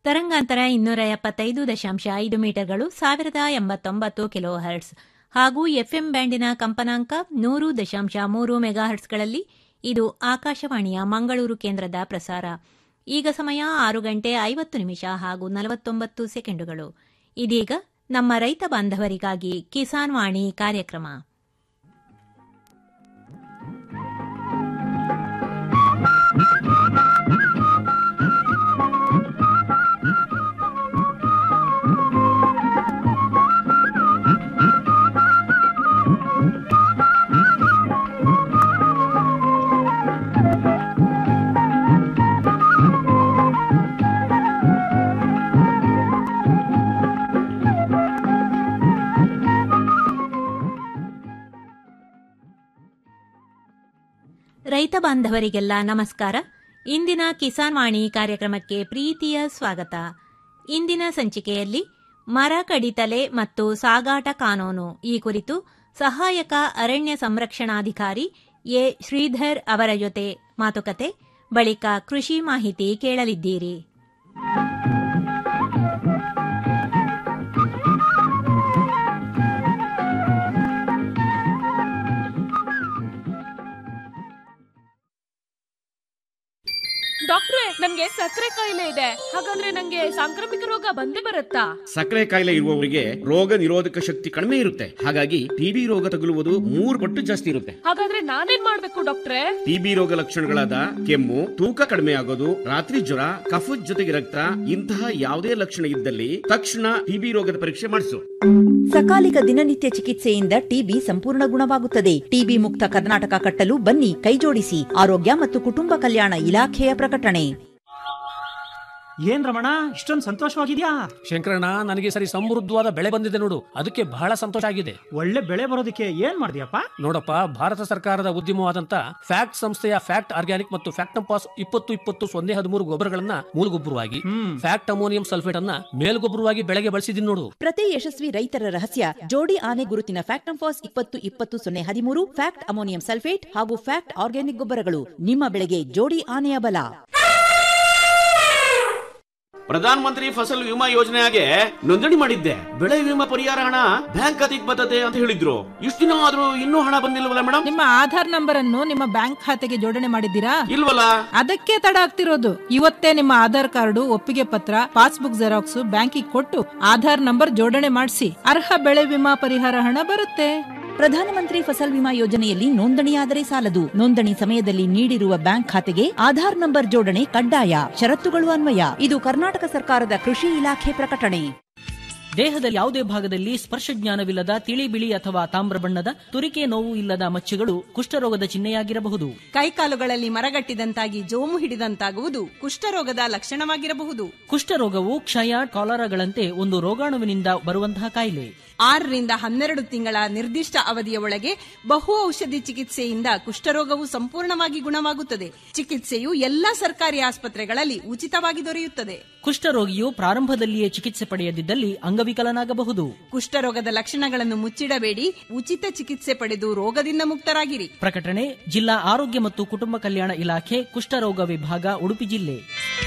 ತರಂಗಾಂತರ ಇನ್ನೂರ ಎಪ್ಪತ್ತೈದು ದಶಾಂಶ ಐದು ಮೀಟರ್ಗಳು ಸಾವಿರದ ಎಂಬತ್ತೊಂಬತ್ತು ಕಿಲೋ ಹರ್ಟ್ಸ್ ಹಾಗೂ ಎಫ್ಎಂ ಬ್ಯಾಂಡಿನ ಕಂಪನಾಂಕ ನೂರು ದಶಾಂಶ ಮೂರು ಮೆಗಾಹರ್ಟ್ಸ್ಗಳಲ್ಲಿ ಇದು ಆಕಾಶವಾಣಿಯ ಮಂಗಳೂರು ಕೇಂದ್ರದ ಪ್ರಸಾರ ಈಗ ಸಮಯ ಆರು ಗಂಟೆ ಐವತ್ತು ನಿಮಿಷ ಹಾಗೂ ನಲವತ್ತೊಂಬತ್ತು ಸೆಕೆಂಡುಗಳು ಇದೀಗ ನಮ್ಮ ರೈತ ಬಾಂಧವರಿಗಾಗಿ ಕಿಸಾನ್ ವಾಣಿ ಕಾರ್ಯಕ್ರಮ ರೈತ ಬಾಂಧವರಿಗೆಲ್ಲ ನಮಸ್ಕಾರ ಇಂದಿನ ಕಿಸಾನ್ ವಾಣಿ ಕಾರ್ಯಕ್ರಮಕ್ಕೆ ಪ್ರೀತಿಯ ಸ್ವಾಗತ ಇಂದಿನ ಸಂಚಿಕೆಯಲ್ಲಿ ಮರ ಕಡಿತಲೆ ಮತ್ತು ಸಾಗಾಟ ಕಾನೂನು ಈ ಕುರಿತು ಸಹಾಯಕ ಅರಣ್ಯ ಸಂರಕ್ಷಣಾಧಿಕಾರಿ ಎ ಶ್ರೀಧರ್ ಅವರ ಜೊತೆ ಮಾತುಕತೆ ಬಳಿಕ ಕೃಷಿ ಮಾಹಿತಿ ಕೇಳಲಿದ್ದೀರಿ ಡಾಕ್ಟ್ರೆ ನನ್ಗೆ ಸಕ್ಕರೆ ಕಾಯಿಲೆ ಇದೆ ಹಾಗಂದ್ರೆ ನಂಗೆ ಸಾಂಕ್ರಾಮಿಕ ರೋಗ ಬಂದೇ ಬರುತ್ತಾ ಸಕ್ಕರೆ ಕಾಯಿಲೆ ಇರುವವರಿಗೆ ರೋಗ ನಿರೋಧಕ ಶಕ್ತಿ ಕಡಿಮೆ ಇರುತ್ತೆ ಹಾಗಾಗಿ ಟಿಬಿ ರೋಗ ತಗುಲುವುದು ಮೂರು ಪಟ್ಟು ಜಾಸ್ತಿ ಇರುತ್ತೆ ಹಾಗಾದ್ರೆ ನಾನೇನ್ ಮಾಡ್ಬೇಕು ಡಾಕ್ಟ್ರೆ ಟಿಬಿ ರೋಗ ಲಕ್ಷಣಗಳಾದ ಕೆಮ್ಮು ತೂಕ ಕಡಿಮೆ ಆಗೋದು ರಾತ್ರಿ ಜ್ವರ ಕಫದ ಜೊತೆಗೆ ರಕ್ತ ಇಂತಹ ಯಾವುದೇ ಲಕ್ಷಣ ಇದ್ದಲ್ಲಿ ತಕ್ಷಣ ಟಿಬಿ ರೋಗದ ಪರೀಕ್ಷೆ ಮಾಡಿಸು ಸಕಾಲಿಕ ದಿನನಿತ್ಯ ಚಿಕಿತ್ಸೆಯಿಂದ ಟಿಬಿ ಸಂಪೂರ್ಣ ಗುಣವಾಗುತ್ತದೆ ಟಿಬಿ ಮುಕ್ತ ಕರ್ನಾಟಕ ಕಟ್ಟಲು ಬನ್ನಿ ಕೈಜೋಡಿಸಿ ಆರೋಗ್ಯ ಮತ್ತು ಕುಟುಂಬ ಕಲ್ಯಾಣ ಇಲಾಖೆಯ ಪ್ರಕಟಣೆ ಏನ್ ರಮಣ ಇಷ್ಟೊಂದು ಸಂತೋಷವಾಗಿದ್ಯಾ ಶಂಕರಣ್ಣ ನನಗೆ ಸರಿ ಸಮೃದ್ಧವಾದ ಬೆಳೆ ಬಂದಿದೆ ನೋಡು ಅದಕ್ಕೆ ಬಹಳ ಸಂತೋಷ ಆಗಿದೆ ಒಳ್ಳೆ ಬೆಳೆ ಬರೋದಕ್ಕೆ ಏನ್ ಮಾಡಿದ್ಯಪ್ಪ ನೋಡಪ್ಪ ಭಾರತ ಸರ್ಕಾರದ ಉದ್ಯಮವಾದಂತ ಫ್ಯಾಕ್ಟ್ ಸಂಸ್ಥೆಯ ಫ್ಯಾಕ್ಟ್ ಆರ್ಗ್ಯಾನಿಕ್ ಮತ್ತು ಫ್ಯಾಕ್ಟಂಪಾಸ್ ಇಪ್ಪತ್ತು ಇಪ್ಪತ್ತು ಸೊನ್ನೆ ಹದಿಮೂರು ಗೊಬ್ಬರಗಳನ್ನ ಮೂಲಗೊಬ್ಬರವಾಗಿ ಹ್ಮ್ ಫ್ಯಾಕ್ಟ್ ಅಮೋನಿಯಂ ಸಲ್ಫೇಟ್ ಅನ್ನ ಮೇಲ್ಗೊಬ್ಬರವಾಗಿ ಬೆಳೆಗೆ ಬಳಸಿದೀನಿ ನೋಡು ಪ್ರತಿ ಯಶಸ್ವಿ ರೈತರ ರಹಸ್ಯ ಜೋಡಿ ಆನೆ ಗುರುತಿನ ಫ್ಯಾಕ್ಟಂಫಾಸ್ ಇಪ್ಪತ್ತು ಇಪ್ಪತ್ತು ಸೊನ್ನೆ ಹದಿಮೂರು ಫ್ಯಾಕ್ಟ್ ಅಮೋನಿಯಂ ಸಲ್ಫೇಟ್ ಹಾಗೂ ಫ್ಯಾಕ್ಟ್ ಆರ್ಗ್ಯಾನಿಕ್ ಗೊಬ್ಬರಗಳು ನಿಮ್ಮ ಬೆಳೆಗೆ ಜೋಡಿ ಆನೆಯ ಬಲ ಪ್ರಧಾನ ಮಂತ್ರಿ ಫಸಲ್ ವಿಮಾ ಯೋಜನೆಗೆ ನೋಂದಣಿ ಮಾಡಿದ್ದೆ ಬೆಳೆ ವಿಮಾ ಪರಿಹಾರ ಹಣ ಬ್ಯಾಂಕ್ ಖಾತೆಗೆ ಬರ್ತದೆ ಅಂತ ಹೇಳಿದ್ರು ಇಷ್ಟು ದಿನ ಆದ್ರೂ ಇನ್ನೂ ಹಣ ಬಂದಿಲ್ವಲ್ಲ ಮೇಡಮ್ ನಿಮ್ಮ ಆಧಾರ್ ನಂಬರ್ ಅನ್ನು ನಿಮ್ಮ ಬ್ಯಾಂಕ್ ಖಾತೆಗೆ ಜೋಡಣೆ ಮಾಡಿದ್ದೀರಾ ಇಲ್ವಲ್ಲ ಅದಕ್ಕೆ ತಡ ಆಗ್ತಿರೋದು ಇವತ್ತೇ ನಿಮ್ಮ ಆಧಾರ್ ಕಾರ್ಡು ಒಪ್ಪಿಗೆ ಪತ್ರ ಪಾಸ್ಬುಕ್ ಜೆರಾಕ್ಸ್ ಬ್ಯಾಂಕಿಗೆ ಕೊಟ್ಟು ಆಧಾರ್ ನಂಬರ್ ಜೋಡಣೆ ಮಾಡಿಸಿ ಅರ್ಹ ಬೆಳೆ ವಿಮಾ ಪರಿಹಾರ ಹಣ ಬರುತ್ತೆ ಪ್ರಧಾನಮಂತ್ರಿ ಫಸಲ್ ವಿಮಾ ಯೋಜನೆಯಲ್ಲಿ ನೋಂದಣಿಯಾದರೆ ಸಾಲದು ನೋಂದಣಿ ಸಮಯದಲ್ಲಿ ನೀಡಿರುವ ಬ್ಯಾಂಕ್ ಖಾತೆಗೆ ಆಧಾರ್ ನಂಬರ್ ಜೋಡಣೆ ಕಡ್ಡಾಯ ಷರತ್ತುಗಳು ಅನ್ವಯ ಇದು ಕರ್ನಾಟಕ ಸರ್ಕಾರದ ಕೃಷಿ ಇಲಾಖೆ ಪ್ರಕಟಣೆ ದೇಹದ ಯಾವುದೇ ಭಾಗದಲ್ಲಿ ಸ್ಪರ್ಶ ಜ್ಞಾನವಿಲ್ಲದ ತಿಳಿ ಬಿಳಿ ಅಥವಾ ತಾಮ್ರ ಬಣ್ಣದ ತುರಿಕೆ ನೋವು ಇಲ್ಲದ ಮಚ್ಚೆಗಳು ಕುಷ್ಠರೋಗದ ಚಿಹ್ನೆಯಾಗಿರಬಹುದು ಕೈಕಾಲುಗಳಲ್ಲಿ ಮರಗಟ್ಟಿದಂತಾಗಿ ಜೋಮು ಹಿಡಿದಂತಾಗುವುದು ಕುಷ್ಠರೋಗದ ಲಕ್ಷಣವಾಗಿರಬಹುದು ಕುಷ್ಠರೋಗವು ಕ್ಷಯ ಕಾಲರಾಗಳಂತೆ ಒಂದು ರೋಗಾಣುವಿನಿಂದ ಬರುವಂತಹ ಕಾಯಿಲೆ ಆರರಿಂದ ಹನ್ನೆರಡು ತಿಂಗಳ ನಿರ್ದಿಷ್ಟ ಅವಧಿಯ ಒಳಗೆ ಬಹು ಔಷಧಿ ಚಿಕಿತ್ಸೆಯಿಂದ ಕುಷ್ಠರೋಗವು ಸಂಪೂರ್ಣವಾಗಿ ಗುಣವಾಗುತ್ತದೆ ಚಿಕಿತ್ಸೆಯು ಎಲ್ಲಾ ಸರ್ಕಾರಿ ಆಸ್ಪತ್ರೆಗಳಲ್ಲಿ ಉಚಿತವಾಗಿ ದೊರೆಯುತ್ತದೆ ಕುಷ್ಠರೋಗಿಯು ಪ್ರಾರಂಭದಲ್ಲಿಯೇ ಚಿಕಿತ್ಸೆ ಪಡೆಯದಿದ್ದಲ್ಲಿ ಅಂಗವಿಕಲನಾಗಬಹುದು ಕುಷ್ಠರೋಗದ ಲಕ್ಷಣಗಳನ್ನು ಮುಚ್ಚಿಡಬೇಡಿ ಉಚಿತ ಚಿಕಿತ್ಸೆ ಪಡೆದು ರೋಗದಿಂದ ಮುಕ್ತರಾಗಿರಿ ಪ್ರಕಟಣೆ ಜಿಲ್ಲಾ ಆರೋಗ್ಯ ಮತ್ತು ಕುಟುಂಬ ಕಲ್ಯಾಣ ಇಲಾಖೆ ಕುಷ್ಠರೋಗ ವಿಭಾಗ ಉಡುಪಿ ಜಿಲ್ಲೆ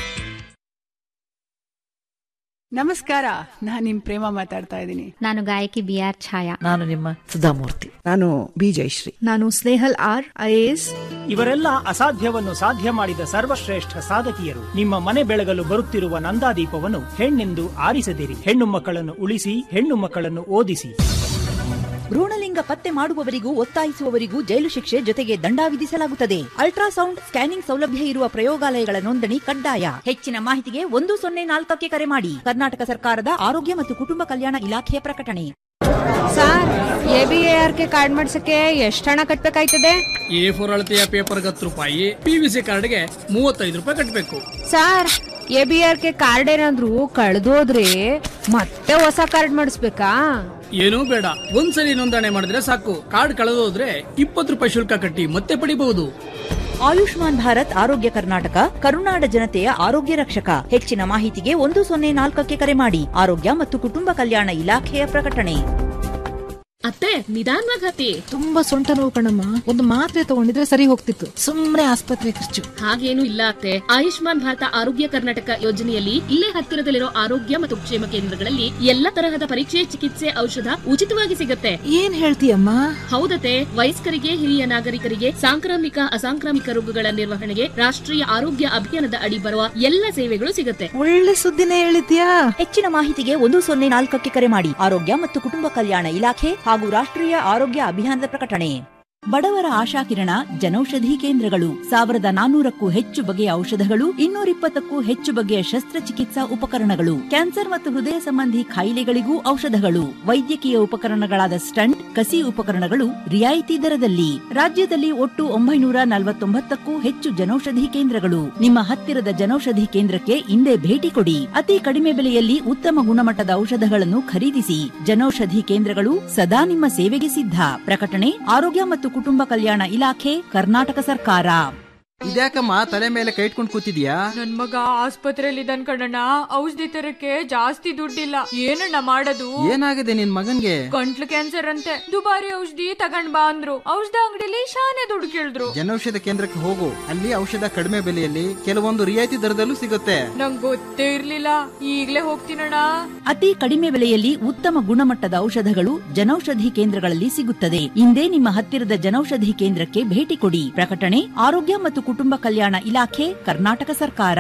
ನಮಸ್ಕಾರ ನಾನ್ ನಿಮ್ ಪ್ರೇಮ ಮಾತಾಡ್ತಾ ಇದ್ದೀನಿ ನಾನು ಗಾಯಕಿ ಬಿ ಆರ್ ಛಾಯಾ ನಾನು ನಿಮ್ಮ ಸುಧಾಮೂರ್ತಿ ನಾನು ಬಿ ಜಯಶ್ರೀ ನಾನು ಸ್ನೇಹಲ್ ಆರ್ ಐಎಎಸ್ ಇವರೆಲ್ಲ ಅಸಾಧ್ಯವನ್ನು ಸಾಧ್ಯ ಮಾಡಿದ ಸರ್ವಶ್ರೇಷ್ಠ ಸಾಧಕಿಯರು ನಿಮ್ಮ ಮನೆ ಬೆಳಗಲು ಬರುತ್ತಿರುವ ನಂದಾದೀಪವನ್ನು ಹೆಣ್ಣೆಂದು ಆರಿಸದಿರಿ ಹೆಣ್ಣು ಮಕ್ಕಳನ್ನು ಉಳಿಸಿ ಹೆಣ್ಣು ಮಕ್ಕಳನ್ನು ಓದಿಸಿ ಭ್ರೂಣಲಿಂಗ ಪತ್ತೆ ಮಾಡುವವರಿಗೂ ಒತ್ತಾಯಿಸುವವರಿಗೂ ಜೈಲು ಶಿಕ್ಷೆ ಜೊತೆಗೆ ದಂಡ ವಿಧಿಸಲಾಗುತ್ತದೆ ಅಲ್ಟ್ರಾಸೌಂಡ್ ಸ್ಕ್ಯಾನಿಂಗ್ ಸೌಲಭ್ಯ ಇರುವ ಪ್ರಯೋಗಾಲಯಗಳ ನೋಂದಣಿ ಕಡ್ಡಾಯ ಹೆಚ್ಚಿನ ಮಾಹಿತಿಗೆ ಒಂದು ಸೊನ್ನೆ ನಾಲ್ಕಕ್ಕೆ ಕರೆ ಮಾಡಿ ಕರ್ನಾಟಕ ಸರ್ಕಾರದ ಆರೋಗ್ಯ ಮತ್ತು ಕುಟುಂಬ ಕಲ್ಯಾಣ ಇಲಾಖೆಯ ಪ್ರಕಟಣೆ sir A B A R K card ಮಾಡ್ಸಕ್ಕೆ ಎಷ್ಟು ಹಣ ಕಟ್ಬೇಕಾಯ್ತದೆ ಎ ಫೋರ್ ಅಳತೆಯ ಪೇಪರ್ಗೆ ಹತ್ತು ರೂಪಾಯಿ ಪಿ ವಿ ಸಿ ಕಾರ್ಡ್ಗೆ ಮೂವತ್ತೈದು ರೂಪಾಯಿ ಕಟ್ಟಬೇಕು sir A B R K card ಏನಾದ್ರು ಕಳೆದೋದ್ರೆ ಮತ್ತೆ ಹೊಸ ಕಾರ್ಡ್ ಮಾಡಿಸ್ಬೇಕಾ ಏನೂ ಬೇಡ ಒಂದ್ಸಲಿ ನೋಂದಣಿ ಮಾಡಿದ್ರೆ ಸಾಕು ಕಾರ್ಡ್ ಕಳೆದೋದ್ರೆ ಇಪ್ಪತ್ತು ರೂಪಾಯಿ ಶುಲ್ಕ ಕಟ್ಟಿ ಮತ್ತೆ ಪಡಿಬಹುದು ಆಯುಷ್ಮಾನ್ ಭಾರತ್ ಆರೋಗ್ಯ ಕರ್ನಾಟಕ ಕರುನಾಡ ಜನತೆಯ ಆರೋಗ್ಯ ರಕ್ಷಕ ಹೆಚ್ಚಿನ ಮಾಹಿತಿಗೆ ಒಂದು ಸೊನ್ನೆ ನಾಲ್ಕಕ್ಕೆ ಕರೆ ಮಾಡಿ ಆರೋಗ್ಯ ಮತ್ತು ಕುಟುಂಬ ಕಲ್ಯಾಣ ಇಲಾಖೆಯ ಪ್ರಕಟಣೆ ಅತ್ತೆ ನಿಧಾನವಾಗಿ ಹತ್ತಿ ತುಂಬಾ ಸೊಂಟ ನೋವು ಕಣಮ್ಮ ಒಂದು ಮಾತ್ರೆ ತಗೊಂಡಿದ್ರೆ ಸರಿ ಹೋಗ್ತಿತ್ತು ಸುಮ್ನೆ ಆಸ್ಪತ್ರೆ ಖರ್ಚು ಹಾಗೇನು ಇಲ್ಲ ಅತ್ತೆ ಆಯುಷ್ಮಾನ್ ಭಾರತ ಆರೋಗ್ಯ ಕರ್ನಾಟಕ ಯೋಜನೆಯಲ್ಲಿ ಇಲ್ಲೇ ಹತ್ತಿರದಲ್ಲಿರೋ ಆರೋಗ್ಯ ಮತ್ತು ಕ್ಷೇಮ ಕೇಂದ್ರಗಳಲ್ಲಿ ಎಲ್ಲಾ ತರಹದ ಪರೀಕ್ಷೆ ಚಿಕಿತ್ಸೆ ಔಷಧ ಉಚಿತವಾಗಿ ಸಿಗತ್ತೆ ಏನ್ ಹೇಳ್ತೀಯಮ್ಮ ಹೌದತೆ ವಯಸ್ಕರಿಗೆ ಹಿರಿಯ ನಾಗರಿಕರಿಗೆ ಸಾಂಕ್ರಾಮಿಕ ಅಸಾಂಕ್ರಾಮಿಕ ರೋಗಗಳ ನಿರ್ವಹಣೆಗೆ ರಾಷ್ಟ್ರೀಯ ಆರೋಗ್ಯ ಅಭಿಯಾನದ ಅಡಿ ಬರುವ ಎಲ್ಲ ಸೇವೆಗಳು ಸಿಗತ್ತೆ ಒಳ್ಳೆ ಸುದ್ದಿನೇ ಹೇಳಿದ್ಯಾ ಹೆಚ್ಚಿನ ಮಾಹಿತಿಗೆ ಒಂದು ಸೊನ್ನೆ ನಾಲ್ಕಕ್ಕೆ ಕರೆ ಮಾಡಿ ಆರೋಗ್ಯ ಮತ್ತು ಕುಟುಂಬ ಕಲ್ಯಾಣ ಇಲಾಖೆ ಹಾಗೂ ರಾಷ್ಟ್ರೀಯ ಆರೋಗ್ಯ ಅಭಿಯಾನದ ಪ್ರಕಟಣೆ ಬಡವರ ಆಶಾಕಿರಣ ಜನೌಷಧಿ ಕೇಂದ್ರಗಳು ಸಾವಿರದ ನಾನೂರಕ್ಕೂ ಹೆಚ್ಚು ಬಗೆಯ ಔಷಧಗಳು ಇನ್ನೂರಿಪ್ಪತ್ತಕ್ಕೂ ಹೆಚ್ಚು ಬಗೆಯ ಶಸ್ತ್ರಚಿಕಿತ್ಸಾ ಉಪಕರಣಗಳು ಕ್ಯಾನ್ಸರ್ ಮತ್ತು ಹೃದಯ ಸಂಬಂಧಿ ಕಾಯಿಲೆಗಳಿಗೂ ಔಷಧಗಳು ವೈದ್ಯಕೀಯ ಉಪಕರಣಗಳಾದ ಸ್ಟಂಟ್ ಕಸಿ ಉಪಕರಣಗಳು ರಿಯಾಯಿತಿ ದರದಲ್ಲಿ ರಾಜ್ಯದಲ್ಲಿ ಒಟ್ಟು ಒಂಬೈನೂರ ನಲವತ್ತೊಂಬತ್ತಕ್ಕೂ ಹೆಚ್ಚು ಜನೌಷಧಿ ಕೇಂದ್ರಗಳು ನಿಮ್ಮ ಹತ್ತಿರದ ಜನೌಷಧಿ ಕೇಂದ್ರಕ್ಕೆ ಇಂದೇ ಭೇಟಿ ಕೊಡಿ ಅತಿ ಕಡಿಮೆ ಬೆಲೆಯಲ್ಲಿ ಉತ್ತಮ ಗುಣಮಟ್ಟದ ಔಷಧಗಳನ್ನು ಖರೀದಿಸಿ ಜನೌಷಧಿ ಕೇಂದ್ರಗಳು ಸದಾ ನಿಮ್ಮ ಸೇವೆಗೆ ಸಿದ್ಧ ಪ್ರಕಟಣೆ ಆರೋಗ್ಯ ಮತ್ತು ಕುಟುಂಬ ಕಲ್ಯಾಣ ಇಲಾಖೆ ಕರ್ನಾಟಕ ಸರ್ಕಾರ ಇದ್ಯಾಕಮ್ಮ ತಲೆ ಮೇಲೆ ಕೈ ಇಟ್ಕೊಂಡು ಕೂತಿದ್ಯಾ ನನ್ ಮಗ ಆಸ್ಪತ್ರೆಯಲ್ಲಿ ಇದ್ದಾನ್ ಕಣಣ್ಣ ಔಷಧಿ ತರಕ್ಕೆ ಜಾಸ್ತಿ ದುಡ್ಡಿಲ್ಲ ಏನಣ್ಣ ಮಾಡೋದು ಏನಾಗಿದೆ ನಿನ್ ಮಗನ್ಗೆ ಗಂಟ್ಲು ಕ್ಯಾನ್ಸರ್ ಅಂತೆ ದುಬಾರಿ ಔಷಧಿ ತಗೊಂಡ್ ಬಾ ಅಂದ್ರು ಔಷಧ ಅಂಗಡಿಲಿ ಶಾನೆ ದುಡ್ಡು ಕೇಳಿದ್ರು ಜನೌಷಧ ಕೇಂದ್ರಕ್ಕೆ ಹೋಗು ಅಲ್ಲಿ ಔಷಧ ಕಡಿಮೆ ಬೆಲೆಯಲ್ಲಿ ಕೆಲವೊಂದು ರಿಯಾಯಿತಿ ದರದಲ್ಲೂ ಸಿಗುತ್ತೆ ನಂಗ್ ಗೊತ್ತೇ ಇರ್ಲಿಲ್ಲ ಈಗ್ಲೇ ಹೋಗ್ತೀನಣ್ಣ ಅತಿ ಕಡಿಮೆ ಬೆಲೆಯಲ್ಲಿ ಉತ್ತಮ ಗುಣಮಟ್ಟದ ಔಷಧಗಳು ಜನೌಷಧಿ ಕೇಂದ್ರಗಳಲ್ಲಿ ಸಿಗುತ್ತದೆ ಇಂದೇ ನಿಮ್ಮ ಹತ್ತಿರದ ಜನೌಷಧಿ ಕೇಂದ್ರಕ್ಕೆ ಭೇಟಿ ಕೊಡಿ ಪ್ರಕಟಣೆ ಆರೋಗ್ಯ ಮತ್ತು ಕುಟುಂಬ ಕಲ್ಯಾಣ ಇಲಾಖೆ ಕರ್ನಾಟಕ ಸರ್ಕಾರ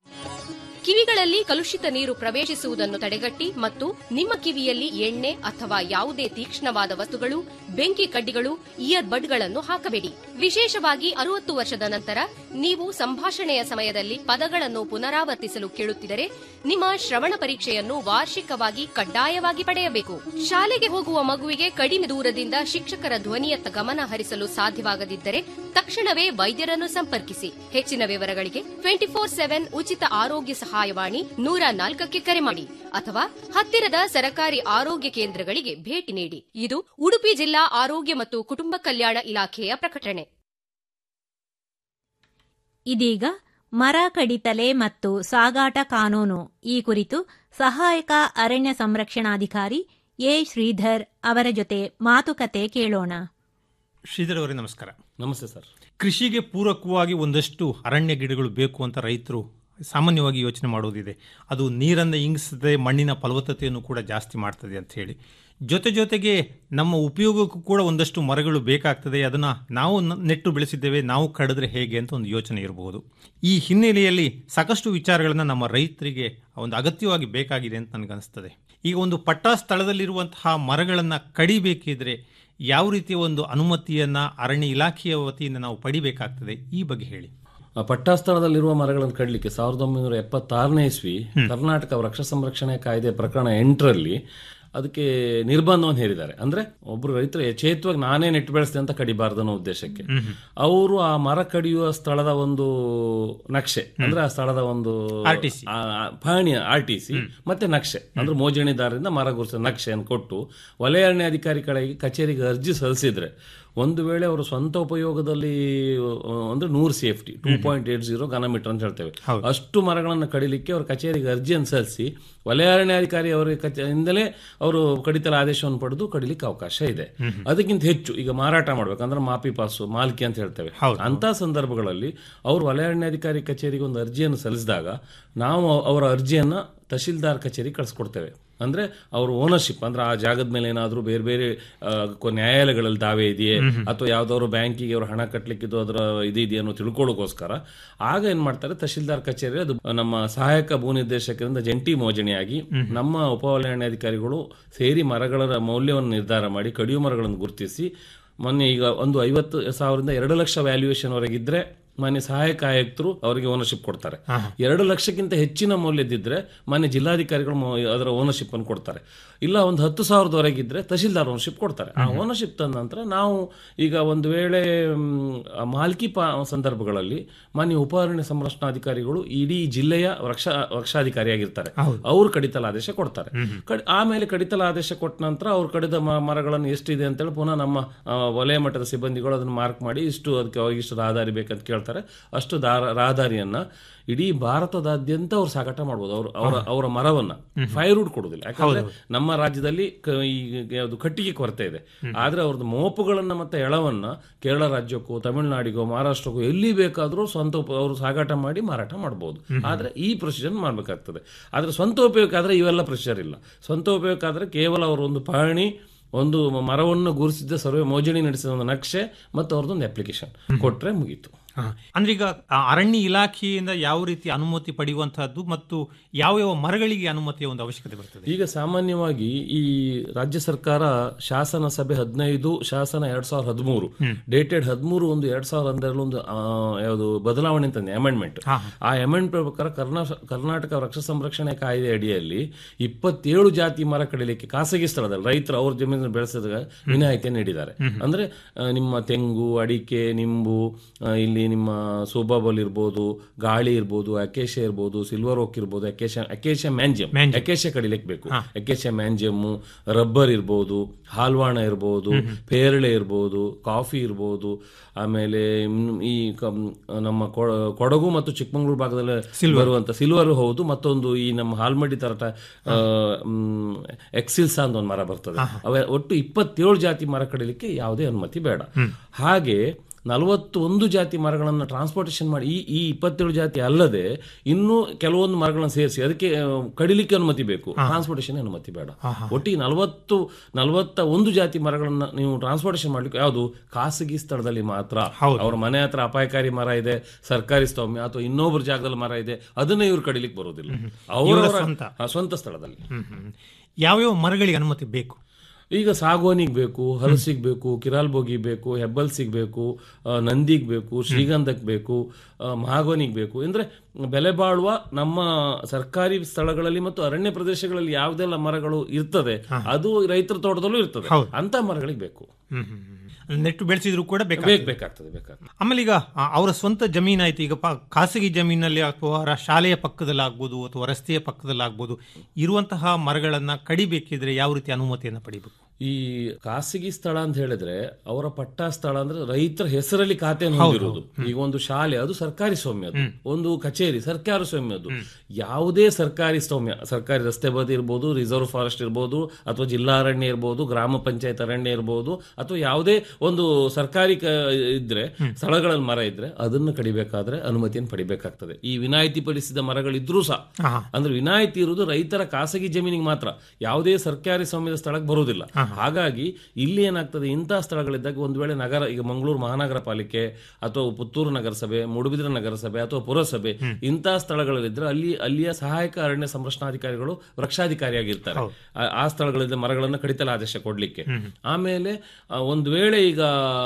ಕಿವಿಗಳಲ್ಲಿ ಕಲುಷಿತ ನೀರು ಪ್ರವೇಶಿಸುವುದನ್ನು ತಡೆಗಟ್ಟಿ ಮತ್ತು ನಿಮ್ಮ ಕಿವಿಯಲ್ಲಿ ಎಣ್ಣೆ ಅಥವಾ ಯಾವುದೇ ತೀಕ್ಷ್ಣವಾದ ವಸ್ತುಗಳು ಬೆಂಕಿ ಕಡ್ಡಿಗಳು ಇಯರ್ ಬಡ್ಗಳನ್ನು ಹಾಕಬೇಡಿ ವಿಶೇಷವಾಗಿ ಅರುವತ್ತು ವರ್ಷದ ನಂತರ ನೀವು ಸಂಭಾಷಣೆಯ ಸಮಯದಲ್ಲಿ ಪದಗಳನ್ನು ಪುನರಾವರ್ತಿಸಲು ಕೇಳುತ್ತಿದ್ದರೆ ನಿಮ್ಮ ಶ್ರವಣ ಪರೀಕ್ಷೆಯನ್ನು ವಾರ್ಷಿಕವಾಗಿ ಕಡ್ಡಾಯವಾಗಿ ಪಡೆಯಬೇಕು ಶಾಲೆಗೆ ಹೋಗುವ ಮಗುವಿಗೆ ಕಡಿಮೆ ದೂರದಿಂದ ಶಿಕ್ಷಕರ ಧ್ವನಿಯತ್ತ ಗಮನ ಹರಿಸಲು ಸಾಧ್ಯವಾಗದಿದ್ದರೆ ತಕ್ಷಣವೇ ವೈದ್ಯರನ್ನು ಸಂಪರ್ಕಿಸಿ ಹೆಚ್ಚಿನ ವಿವರಗಳಿಗೆ ಟ್ವೆಂಟಿ ಫೋರ್ ಸೆವೆನ್ ಉಚಿತ ಆರೋಗ್ಯ ಸಹಾಯವಾಣಿ ನೂರ ನಾಲ್ಕಕ್ಕೆ ಕರೆ ಮಾಡಿ ಅಥವಾ ಹತ್ತಿರದ ಸರಕಾರಿ ಆರೋಗ್ಯ ಕೇಂದ್ರಗಳಿಗೆ ಭೇಟಿ ನೀಡಿ ಇದು ಉಡುಪಿ ಜಿಲ್ಲಾ ಆರೋಗ್ಯ ಮತ್ತು ಕುಟುಂಬ ಕಲ್ಯಾಣ ಇಲಾಖೆಯ ಪ್ರಕಟಣೆ ಇದೀಗ ಮರ ಕಡಿತಲೆ ಮತ್ತು ಸಾಗಾಟ ಕಾನೂನು ಈ ಕುರಿತು ಸಹಾಯಕ ಅರಣ್ಯ ಸಂರಕ್ಷಣಾಧಿಕಾರಿ ಎ ಶ್ರೀಧರ್ ಅವರ ಜೊತೆ ಮಾತುಕತೆ ಕೇಳೋಣ ಶ್ರೀಧರ್ ಅವರೇ ನಮಸ್ಕಾರ ನಮಸ್ತೆ ಸರ್ ಕೃಷಿಗೆ ಪೂರಕವಾಗಿ ಒಂದಷ್ಟು ಅರಣ್ಯ ಗಿಡಗಳು ಬೇಕು ಅಂತ ರೈತರು ಸಾಮಾನ್ಯವಾಗಿ ಯೋಚನೆ ಮಾಡುವುದಿದೆ ಅದು ನೀರನ್ನು ಇಂಗಿಸದೆ ಮಣ್ಣಿನ ಫಲವತ್ತತೆಯನ್ನು ಕೂಡ ಜಾಸ್ತಿ ಮಾಡ್ತದೆ ಅಂತ ಹೇಳಿ ಜೊತೆ ಜೊತೆಗೆ ನಮ್ಮ ಉಪಯೋಗಕ್ಕೂ ಕೂಡ ಒಂದಷ್ಟು ಮರಗಳು ಬೇಕಾಗ್ತದೆ ಅದನ್ನು ನಾವು ನ- ನೆಟ್ಟು ಬೆಳೆಸಿದ್ದೇವೆ ನಾವು ಕಡಿದ್ರೆ ಹೇಗೆ ಅಂತ ಒಂದು ಯೋಚನೆ ಇರಬಹುದು ಈ ಹಿನ್ನೆಲೆಯಲ್ಲಿ ಸಾಕಷ್ಟು ವಿಚಾರಗಳನ್ನು ನಮ್ಮ ರೈತರಿಗೆ ಒಂದು ಅಗತ್ಯವಾಗಿ ಬೇಕಾಗಿದೆ ಅಂತ ನನಗನ್ನಿಸ್ತದೆ ಈಗ ಒಂದು ಪಟ್ಟ ಸ್ಥಳದಲ್ಲಿರುವಂತಹ ಮರಗಳನ್ನು ಕಡಿಬೇಕಿದ್ರೆ ಯಾವ ರೀತಿಯ ಒಂದು ಅನುಮತಿಯನ್ನ ಅರಣ್ಯ ಇಲಾಖೆಯ ವತಿಯಿಂದ ನಾವು ಪಡಿಬೇಕಾಗ್ತದೆ ಈ ಬಗ್ಗೆ ಹೇಳಿ ಆ ಪಟ್ಟಾಸ್ಥಳದಲ್ಲಿರುವ ಮರಗಳನ್ನು ಕಡಲಿಕ್ಕೆ ಸಾವಿರದ ಒಂಬೈನೂರ ಎಪ್ಪತ್ತಾರನೇ ಇಸ್ವಿ ಕರ್ನಾಟಕ ವೃಕ್ಷ ಸಂರಕ್ಷಣೆ ಕಾಯ್ದೆ ಪ್ರಕರಣ ಎಂಟರಲ್ಲಿ ಅದಕ್ಕೆ ನಿರ್ಬಂಧವನ್ನು ಹೇರಿದ್ದಾರೆ ಅಂದ್ರೆ ಒಬ್ರು ರೈತರು ಯಥೇಚ್ಛವಾಗಿ ನಾನೇ ನೆಟ್ಟು ಬೆಳೆಸ್ತೆ ಅಂತ ಕಡಿಬಾರ್ದು ಅನ್ನೋ ಉದ್ದೇಶಕ್ಕೆ ಅವರು ಆ ಮರ ಕಡಿಯುವ ಸ್ಥಳದ ಒಂದು ನಕ್ಷೆ ಅಂದ್ರೆ ಆ ಸ್ಥಳದ ಒಂದು RTC. ಆ, ಆ, ಪಹಣಿ ಆರ್ ಟಿ ಸಿ ಮತ್ತೆ ನಕ್ಷೆ ಅಂದ್ರೆ ಮೋಜಣಿದಾರರಿಂದ ಮರ ಗುರುತಿಸಿದ ನಕ್ಷೆಯನ್ನು ಕೊಟ್ಟು ವಲಯ ಅರಣ್ಯಾಧಿಕಾರಿಗಳಿಗೆ ಕಚೇರಿಗೆ ಅರ್ಜಿ ಸಲ್ಲಿಸಿದ್ರೆ ಒಂದು ವೇಳೆ ಅವರು ಸ್ವಂತ ಉಪಯೋಗದಲ್ಲಿ ಆ, ಅಂದ್ರೆ ನೂರು safety two point eight zero ಘನಮೀಟರ್ ಅಂತ ಹೇಳ್ತೇವೆ ಅಷ್ಟು ಮರಗಳನ್ನು ಕಡಿಲಿಕ್ಕೆ ಅವರು ಕಚೇರಿಗೆ ಅರ್ಜಿಯನ್ನು ಸಲ್ಲಿಸಿ ವಲಯ ಅರಣ್ಯಾಧಿಕಾರಿ ಅವರ ಕಚೇರಿಯಿಂದಲೇ ಅವರು ಕಡಿತಲ ಆದೇಶವನ್ನು ಪಡೆದು ಕಡಿಲಿಕ್ಕೆ ಅವಕಾಶ ಇದೆ ಅದಕ್ಕಿಂತ ಹೆಚ್ಚು ಈಗ ಮಾರಾಟ ಮಾಡ್ಬೇಕಂದ್ರೆ ಮಾಪಿ ಪಾಸು ಮಾಲ್ಕಿ ಅಂತ ಹೇಳ್ತೇವೆ ಅಂತ ಸಂದರ್ಭಗಳಲ್ಲಿ ಅವರು ವಲಯ ಅರಣ್ಯಾಧಿಕಾರಿ ಕಚೇರಿಗೆ ಒಂದು ಅರ್ಜಿಯನ್ನು ಸಲ್ಲಿಸಿದಾಗ ನಾವು ಅವರ ಅರ್ಜಿಯನ್ನ ತಹಶೀಲ್ದಾರ್ ಕಚೇರಿಗೆ ಕಳಿಸ್ಕೊಡ್ತೇವೆ ಅಂದ್ರೆ ಅವರು ಓನರ್ಶಿಪ್ ಅಂದ್ರೆ ಆ ಜಾಗದ ಮೇಲೆ ಏನಾದರೂ ಬೇರೆ ಬೇರೆ ಆ, ಕೊ- ನ್ಯಾಯಾಲಯಗಳಲ್ಲಿ ದಾವೆ ಇದೆಯೇ ಅಥವಾ ಯಾವ್ದಾದ್ರು ಬ್ಯಾಂಕಿಗೆ ಅವರು ಹಣ ಕಟ್ಟಲಿಕ್ಕಿದ್ದು ಅದರ ಇದು ಇದೆಯಾ ಅನ್ನೋ ತಿಳ್ಕೊಳ್ಳೋಕೋಸ್ಕರ ಆಗ ಏನ್ ಮಾಡ್ತಾರೆ ತಹಶೀಲ್ದಾರ್ ಕಚೇರಿ ಅದು ನಮ್ಮ ಸಹಾಯಕ ಭೂ ನಿರ್ದೇಶಕರಿಂದ ಜಂಟಿ ಮೋಜಣಿಯಾಗಿ ನಮ್ಮ ಉಪವಲಯಾಣಾಧಿಕಾರಿಗಳು ಸೇರಿ ಮರಗಳ ಮೌಲ್ಯವನ್ನು ನಿರ್ಧಾರ ಮಾಡಿ ಕಡಿಯು ಮರಗಳನ್ನು ಗುರುತಿಸಿ ಮೊನ್ನೆ ಈಗ ಒಂದು ಐವತ್ತು ಸಾವಿರದಿಂದ ಎರಡು ಲಕ್ಷ ವ್ಯಾಲ್ಯೂಯೇಷನ್ ವರೆಗಿದ್ರೆ ಮಾನ್ಯ ಸಹಾಯಕ ಆಯುಕ್ತರು ಅವರಿಗೆ ಓನರ್ಶಿಪ್ ಕೊಡ್ತಾರೆ ಎರಡು ಲಕ್ಷಕ್ಕಿಂತ ಹೆಚ್ಚಿನ ಮೌಲ್ಯದಿದ್ರೆ ಮಾನ್ಯ ಜಿಲ್ಲಾಧಿಕಾರಿಗಳು ಮೊ- ಅದರ ಓನರ್ಶಿಪ್ ಅನ್ನು ಕೊಡ್ತಾರೆ ಇಲ್ಲ ಒಂದು ಹತ್ತು ಸಾವಿರದವರೆಗಿದ್ರೆ ತಹಶೀಲ್ದಾರ್ ಓನರ್ಶಿಪ್ ಕೊಡ್ತಾರೆ ಆ ಓನರ್ಶಿಪ್ ತಂದ ನಂತರ ನಾವು ಈಗ ಒಂದು ವೇಳೆ ಮ್, ಆ ಮಾಲ್ಕಿ ಪಾ ಸಂದರ್ಭಗಳಲ್ಲಿ ಮಾನ್ಯ ಉಪ ಅರಣ್ಯ ಸಂರಕ್ಷಣಾಧಿಕಾರಿಗಳು ಇಡೀ ಜಿಲ್ಲೆಯ ವೃಕ್ಷ ವೃಕ್ಷಾಧಿಕಾರಿಯಾಗಿರ್ತಾರೆ ಅವರು ಕಡಿತಲ ಆದೇಶ ಕೊಡ್ತಾರೆ ಕಡ್- ಆಮೇಲೆ ಕಡಿತಲ ಆದೇಶ ಕೊಟ್ಟ ನಂತರ ಅವ್ರು ಕಡಿದ ಮ- ಮರಗಳನ್ನು ಎಷ್ಟಿದೆ ಅಂತೇಳಿ ಪುನಃ ನಮ್ಮ ಆ, ವಲಯ ಮಟ್ಟದ ಸಿಬ್ಬಂದಿಗಳು ಅದನ್ನು ಮಾರ್ಕ್ ಮಾಡಿ ಇಷ್ಟು ಅದಕ್ಕೆ ಅವ್ರಿಗೆ ಇಷ್ಟು ಆಧಾರಿ ಬೇಕಂತ ಕೇಳ್ತಾರೆ ಹೇಳ್ತಾರೆ ಅಷ್ಟು ದಾರ ರಹದಾರಿಯನ್ನ ಇಡೀ ಭಾರತದಾದ್ಯಂತ ಅವ್ರು ಸಾಗಾಟ ಮಾಡ್ಬೋದು ಅವ್ರು ಅವರ ಅವರ ಮರವನ್ನ ಫೈರ್ವುಡ್ ಕೊಡುದಿಲ್ಲ ಯಾಕಂದ್ರೆ ನಮ್ಮ ರಾಜ್ಯದಲ್ಲಿ ಕ- ಈ ಯಾವುದು ಕಟ್ಟಿಗೆ ಕೊರತೆ ಇದೆ ಆದ್ರೆ ಅವ್ರದ್ದು ಮೋಪುಗಳನ್ನ ಮತ್ತೆ ಎಳವನ್ನ ಕೇರಳ ರಾಜ್ಯಕ್ಕೂ ತಮಿಳುನಾಡಿಗೋ ಮಹಾರಾಷ್ಟ್ರಕ್ಕೂ ಎಲ್ಲಿ ಬೇಕಾದ್ರೂ ಸ್ವಂತ ಉಪ- ಅವರು ಸಾಗಾಟ ಮಾಡಿ ಮಾರಾಟ ಮಾಡಬಹುದು ಆದ್ರೆ ಈ ಪ್ರೊಸೀಜರ್ ಮಾಡ್ಬೇಕಾಗ್ತದೆ ಆದ್ರೆ ಸ್ವಂತ ಉಪಯೋಗಕ್ಕಾದ್ರೆ ಇವೆಲ್ಲ ಪ್ರೊಸೀಜರ್ ಇಲ್ಲ ಸ್ವಂತ ಉಪಯೋಗಕ್ಕಾದ್ರೆ ಕೇವಲ ಅವರು ಒಂದು ಪಹಣಿ ಒಂದು ಮರವನ್ನು ಗುರುತಿಸಿದ ಸರ್ವೆ ಮೋಜಣಿ ನಡೆಸಿದ ಒಂದು ನಕ್ಷೆ ಮತ್ತು ಅವ್ರದ್ದೊಂದು ಅಪ್ಲಿಕೇಶನ್ ಕೊಟ್ರೆ ಮುಗೀತು ಹಾ. ಅಂದ್ರೆ ಈಗ ಆ ಅರಣ್ಯ ಇಲಾಖೆಯಿಂದ ಯಾವ ರೀತಿ ಅನುಮತಿ ಪಡೆಯುವಂತಹದ್ದು ಮತ್ತು ಯಾವ ಯಾವ ಮರಗಳಿಗೆ ಅನುಮತಿಯ ಒಂದು ಅವಶ್ಯಕತೆ ಬರ್ತದೆ ಈಗ ಸಾಮಾನ್ಯವಾಗಿ ಈ ರಾಜ್ಯ ಸರ್ಕಾರ ಶಾಸನ ಸಭೆ ಹದಿನೈದು ಶಾಸನ ಎರಡ್ ಸಾವಿರದ ಹದಿಮೂರು ಡೇಟೆಡ್ ಹದಿಮೂರು ಒಂದು ಎರಡ್ ಸಾವಿರದ ಹನ್ನೆರಡು ಒಂದು ಆ, ಯಾವುದು ಬದಲಾವಣೆ ಅಂತಂದೆ ಅಮೆಂಡ್ಮೆಂಟ್ ಆ ಅಮೆಂಡ್ ಪ್ರಕಾರ ಕರ್ನಾ- ಕರ್ನಾಟಕ ವೃಕ್ಷ ಸಂರಕ್ಷಣೆ ಕಾಯ್ದೆ ಅಡಿಯಲ್ಲಿ ಇಪ್ಪತ್ತೇಳು ಜಾತಿ ಮರ ಕಡಿಲಿಕ್ಕೆ ಖಾಸಗಿ ಸ್ಥಳದಲ್ಲಿ ರೈತರು ಅವ್ರ ಜಮೀನು ಬೆಳೆಸಿದ ವಿನಾಯಿತಿಯನ್ನು ನೀಡಿದ್ದಾರೆ ಅಂದ್ರೆ ಆ, ನಿಮ್ಮ ತೆಂಗು ಅಡಿಕೆ ನಿಂಬು ಆ, ಇಲ್ಲಿ ನಿಮ್ಮ ಸೋಬಾಬಲ್ ಇರ್ಬೋದು ಗಾಳಿ ಇರ್ಬೋದು ಅಕೇಶ ಇರ್ಬೋದು ಸಿಲ್ವರ್ ಓಕ್ ಇರ್ಬೋದು ಅಕೇಶ ಅಕೇಶ ಮ್ಯಾಂಜಿಯಂ ಅಕೇಶ ಕಡಿಲಿಕ್ಕೆ ಬೇಕು ಅಕೇಶ ಮ್ಯಾಂಜಿಯಮ್ಮು ರಬ್ಬರ್ ಇರ್ಬೋದು ಹಾಲ್ವಾಣ ಇರ್ಬೋದು ಪೇರಳೆ ಇರ್ಬೋದು ಕಾಫಿ ಇರ್ಬೋದು ಆಮೇಲೆ ಇನ್ನು ಈ ಕಮ್- ನಮ್ಮ ಕೊ- ಕೊಡಗು ಮತ್ತು ಚಿಕ್ಕಮಗಳೂರು ಭಾಗದಲ್ಲಿ ಬರುವಂತ ಸಿಲ್ವರ್ ಹೌದು ಮತ್ತೊಂದು ಈ ನಮ್ಮ ಹಾಲ್ಮಡಿ ತರಟ ಎಕ್ಸಿಲ್ಸಾ ಅಂತ ಒಂದು ಮರ ಬರ್ತದೆ ಅವ ಒಟ್ಟು ಇಪ್ಪತ್ತೇಳು ಜಾತಿ ಮರ ಕಡಿಲಿಕ್ಕೆ ಯಾವುದೇ ಅನುಮತಿ ಬೇಡ ಹಾಗೆ ನಲವತ್ತೊಂದು ಜಾತಿ ಮರಗಳನ್ನು ಟ್ರಾನ್ಸ್ಪೋರ್ಟೇಷನ್ ಮಾಡಿ ಈ ಈ ಇಪ್ಪತ್ತೇಳು ಜಾತಿ ಅಲ್ಲದೆ ಇನ್ನೂ ಕೆಲವೊಂದು ಮರಗಳನ್ನು ಸೇರಿಸಿ ಅದಕ್ಕೆ ಆ, ಕಡಿಲಿಕ್ಕೆ ಅನುಮತಿ ಬೇಕು ಟ್ರಾನ್ಸ್ಪೋರ್ಟೇಷನ್ ಅನುಮತಿ ಬೇಡ ಒಟ್ಟಿಗೆ ನಲವತ್ತು ನಲವತ್ತ ಒಂದು ಜಾತಿ ಮರಗಳನ್ನ ನೀವು ಟ್ರಾನ್ಸ್ಪೋರ್ಟೇಷನ್ ಮಾಡ್ಲಿಕ್ಕೆ ಯಾವುದು ಖಾಸಗಿ ಸ್ಥಳದಲ್ಲಿ ಮಾತ್ರ ಅವ್ರ ಮನೆ ಹತ್ರ ಅಪಾಯಕಾರಿ ಮರ ಇದೆ ಸರ್ಕಾರಿ ಸ್ವಾಮ್ಯ ಅಥವಾ ಇನ್ನೊಬ್ಬರ ಜಾಗದಲ್ಲಿ ಮರ ಇದೆ ಅದನ್ನ ಇವ್ರು ಕಡಿಲಿಕ್ಕೆ ಬರೋದಿಲ್ಲ ಅವರ ಇವರ ಸ್ವಂತ. ಸ್ವಂತ ಸ್ಥಳದಲ್ಲಿ ಹ್ಮ್, ಹ್ಮ್. ಯಾವ್ಯಾವ ಮರಗಳಿಗೆ ಅನುಮತಿ ಬೇಕು ಈಗ ಸಾಗೋನಿಗೆ ಬೇಕು ಹಲಸಿಗೆ ಬೇಕು ಕಿರಾಲ್ಬೋಗಿ ಬೇಕು ಹೆಬ್ಬಲ್ಸಿಗೆ ಬೇಕು ಆ, ನಂದಿಗೆ ಬೇಕು ಶ್ರೀಗಂಧಕ್ಕೆ ಬೇಕು ಆ, ಮಹಾಗೋನಿಗೆ ಬೇಕು ಅಂದ್ರೆ ಬೆಲೆ ಬಾಳುವ ನಮ್ಮ ಸರ್ಕಾರಿ ಸ್ಥಳಗಳಲ್ಲಿ ಮತ್ತು ಅರಣ್ಯ ಪ್ರದೇಶಗಳಲ್ಲಿ ಯಾವುದೆಲ್ಲ ಮರಗಳು ಇರ್ತದೆ ಅದು ರೈತರ ತೋಟದಲ್ಲೂ ಇರ್ತದೆ ಅಂತ ಮರಗಳಿಗೆ ಬೇಕು ಹ್ಮ್, ಹ್ಮ್, ಹ್ಮ್. ನೆಟ್ಟು ಬೆಳೆಸಿದ್ರು ಕೂಡ ಬೇಕ್ ಬೇಕಾಗ್ತದೆ. ಬೇಕಾಗ್ತದೆ ಬೇಕಾಗ್ತದೆ ಆಮೇಲೆ ಈಗ ಆ, ಅವರ ಸ್ವಂತ ಜಮೀನಾಯ್ತು ಈಗ ಪ- ಖಾಸಗಿ ಜಮೀನಲ್ಲಿ ಅಥವಾ ರ- ಶಾಲೆಯ ಪಕ್ಕದಲ್ಲಾಗ್ಬೋದು ಅಥವಾ ರಸ್ತೆಯ ಪಕ್ಕದಲ್ಲಾಗ್ಬೋದು ಇರುವಂತಹ ಮರಗಳನ್ನ ಕಡಿಬೇಕಿದ್ರೆ ಯಾವ ರೀತಿ ಅನುಮತಿಯನ್ನು ಪಡಿಬೇಕು ಈ ಖಾಸಗಿ ಸ್ಥಳ ಅಂತ ಹೇಳಿದ್ರೆ ಅವರ ಪಟ್ಟ ಸ್ಥಳ ಅಂದ್ರೆ ರೈತರ ಹೆಸರಲ್ಲಿ ಖಾತೆಯನ್ನು ಹೊಂದಿರುವುದು ಈಗ ಒಂದು ಶಾಲೆ ಅದು ಸರ್ಕಾರಿ ಸ್ವಾಮ್ಯದ್ದು ಒಂದು ಕಚೇರಿ ಸರ್ಕಾರ ಸ್ವಾಮ್ಯದ್ದು ಯಾವುದೇ ಸರ್ಕಾರಿ ಸ್ವಾಮ್ಯ ಸರ್ಕಾರಿ ರಸ್ತೆ ಬದಿ ಇರ್ಬೋದು ರಿಸರ್ವ್ ಫಾರೆಸ್ಟ್ ಇರ್ಬೋದು ಅಥವಾ ಜಿಲ್ಲಾ ಅರಣ್ಯ ಇರ್ಬೋದು ಗ್ರಾಮ ಪಂಚಾಯತ್ ಅರಣ್ಯ ಇರ್ಬೋದು ಅಥವಾ ಯಾವುದೇ ಒಂದು ಸರ್ಕಾರಿ ಕ- ಇದ್ರೆ ಸ್ಥಳಗಳಲ್ಲಿ ಮರ ಇದ್ರೆ ಅದನ್ನು ಕಡಿಬೇಕಾದ್ರೆ ಅನುಮತಿಯನ್ನು ಪಡಿಬೇಕಾಗ್ತದೆ ಈ ವಿನಾಯಿತಿ ಪಡಿಸಿದ ಮರಗಳಿದ್ರೂ ಸಹ ಅಂದ್ರೆ ವಿನಾಯಿತಿ ಇರುವುದು ರೈತರ ಖಾಸಗಿ ಜಮೀನಿಗೆ ಮಾತ್ರ ಯಾವುದೇ ಸರ್ಕಾರಿ ಸ್ವಾಮ್ಯದ ಸ್ಥಳಕ್ಕೆ ಬರುವುದಿಲ್ಲ ಹಾಗಾಗಿ ಇಲ್ಲಿ ಏನಾಗ್ತದೆ ಇಂತಹ ಸ್ಥಳಗಳಿದ್ದಾಗ ಒಂದು ವೇಳೆ ನಗರ ಈಗ ಮಂಗಳೂರು ಮಹಾನಗರ ಪಾಲಿಕೆ ಅಥವಾ ಪುತ್ತೂರು ನಗರಸಭೆ ಮೂಡುಬಿದಿರೆ ನಗರಸಭೆ ಅಥವಾ ಪುರಸಭೆ ಇಂತಹ ಸ್ಥಳಗಳಲ್ಲಿದ್ರೆ ಅಲ್ಲಿ ಅಲ್ಲಿಯ ಸಹಾಯಕ ಅರಣ್ಯ ಸಂರಕ್ಷಣಾಧಿಕಾರಿಗಳು ವೃಕ್ಷಾಧಿಕಾರಿಯಾಗಿರ್ತಾರೆ ಆ- ಆ ಸ್ಥಳಗಳಿಂದ ಮರಗಳನ್ನು ಕಡಿತಲ ಆದೇಶ ಕೊಡ್ಲಿಕ್ಕೆ ಆಮೇಲೆ ಆ, ಒಂದು ವೇಳೆ ಈಗ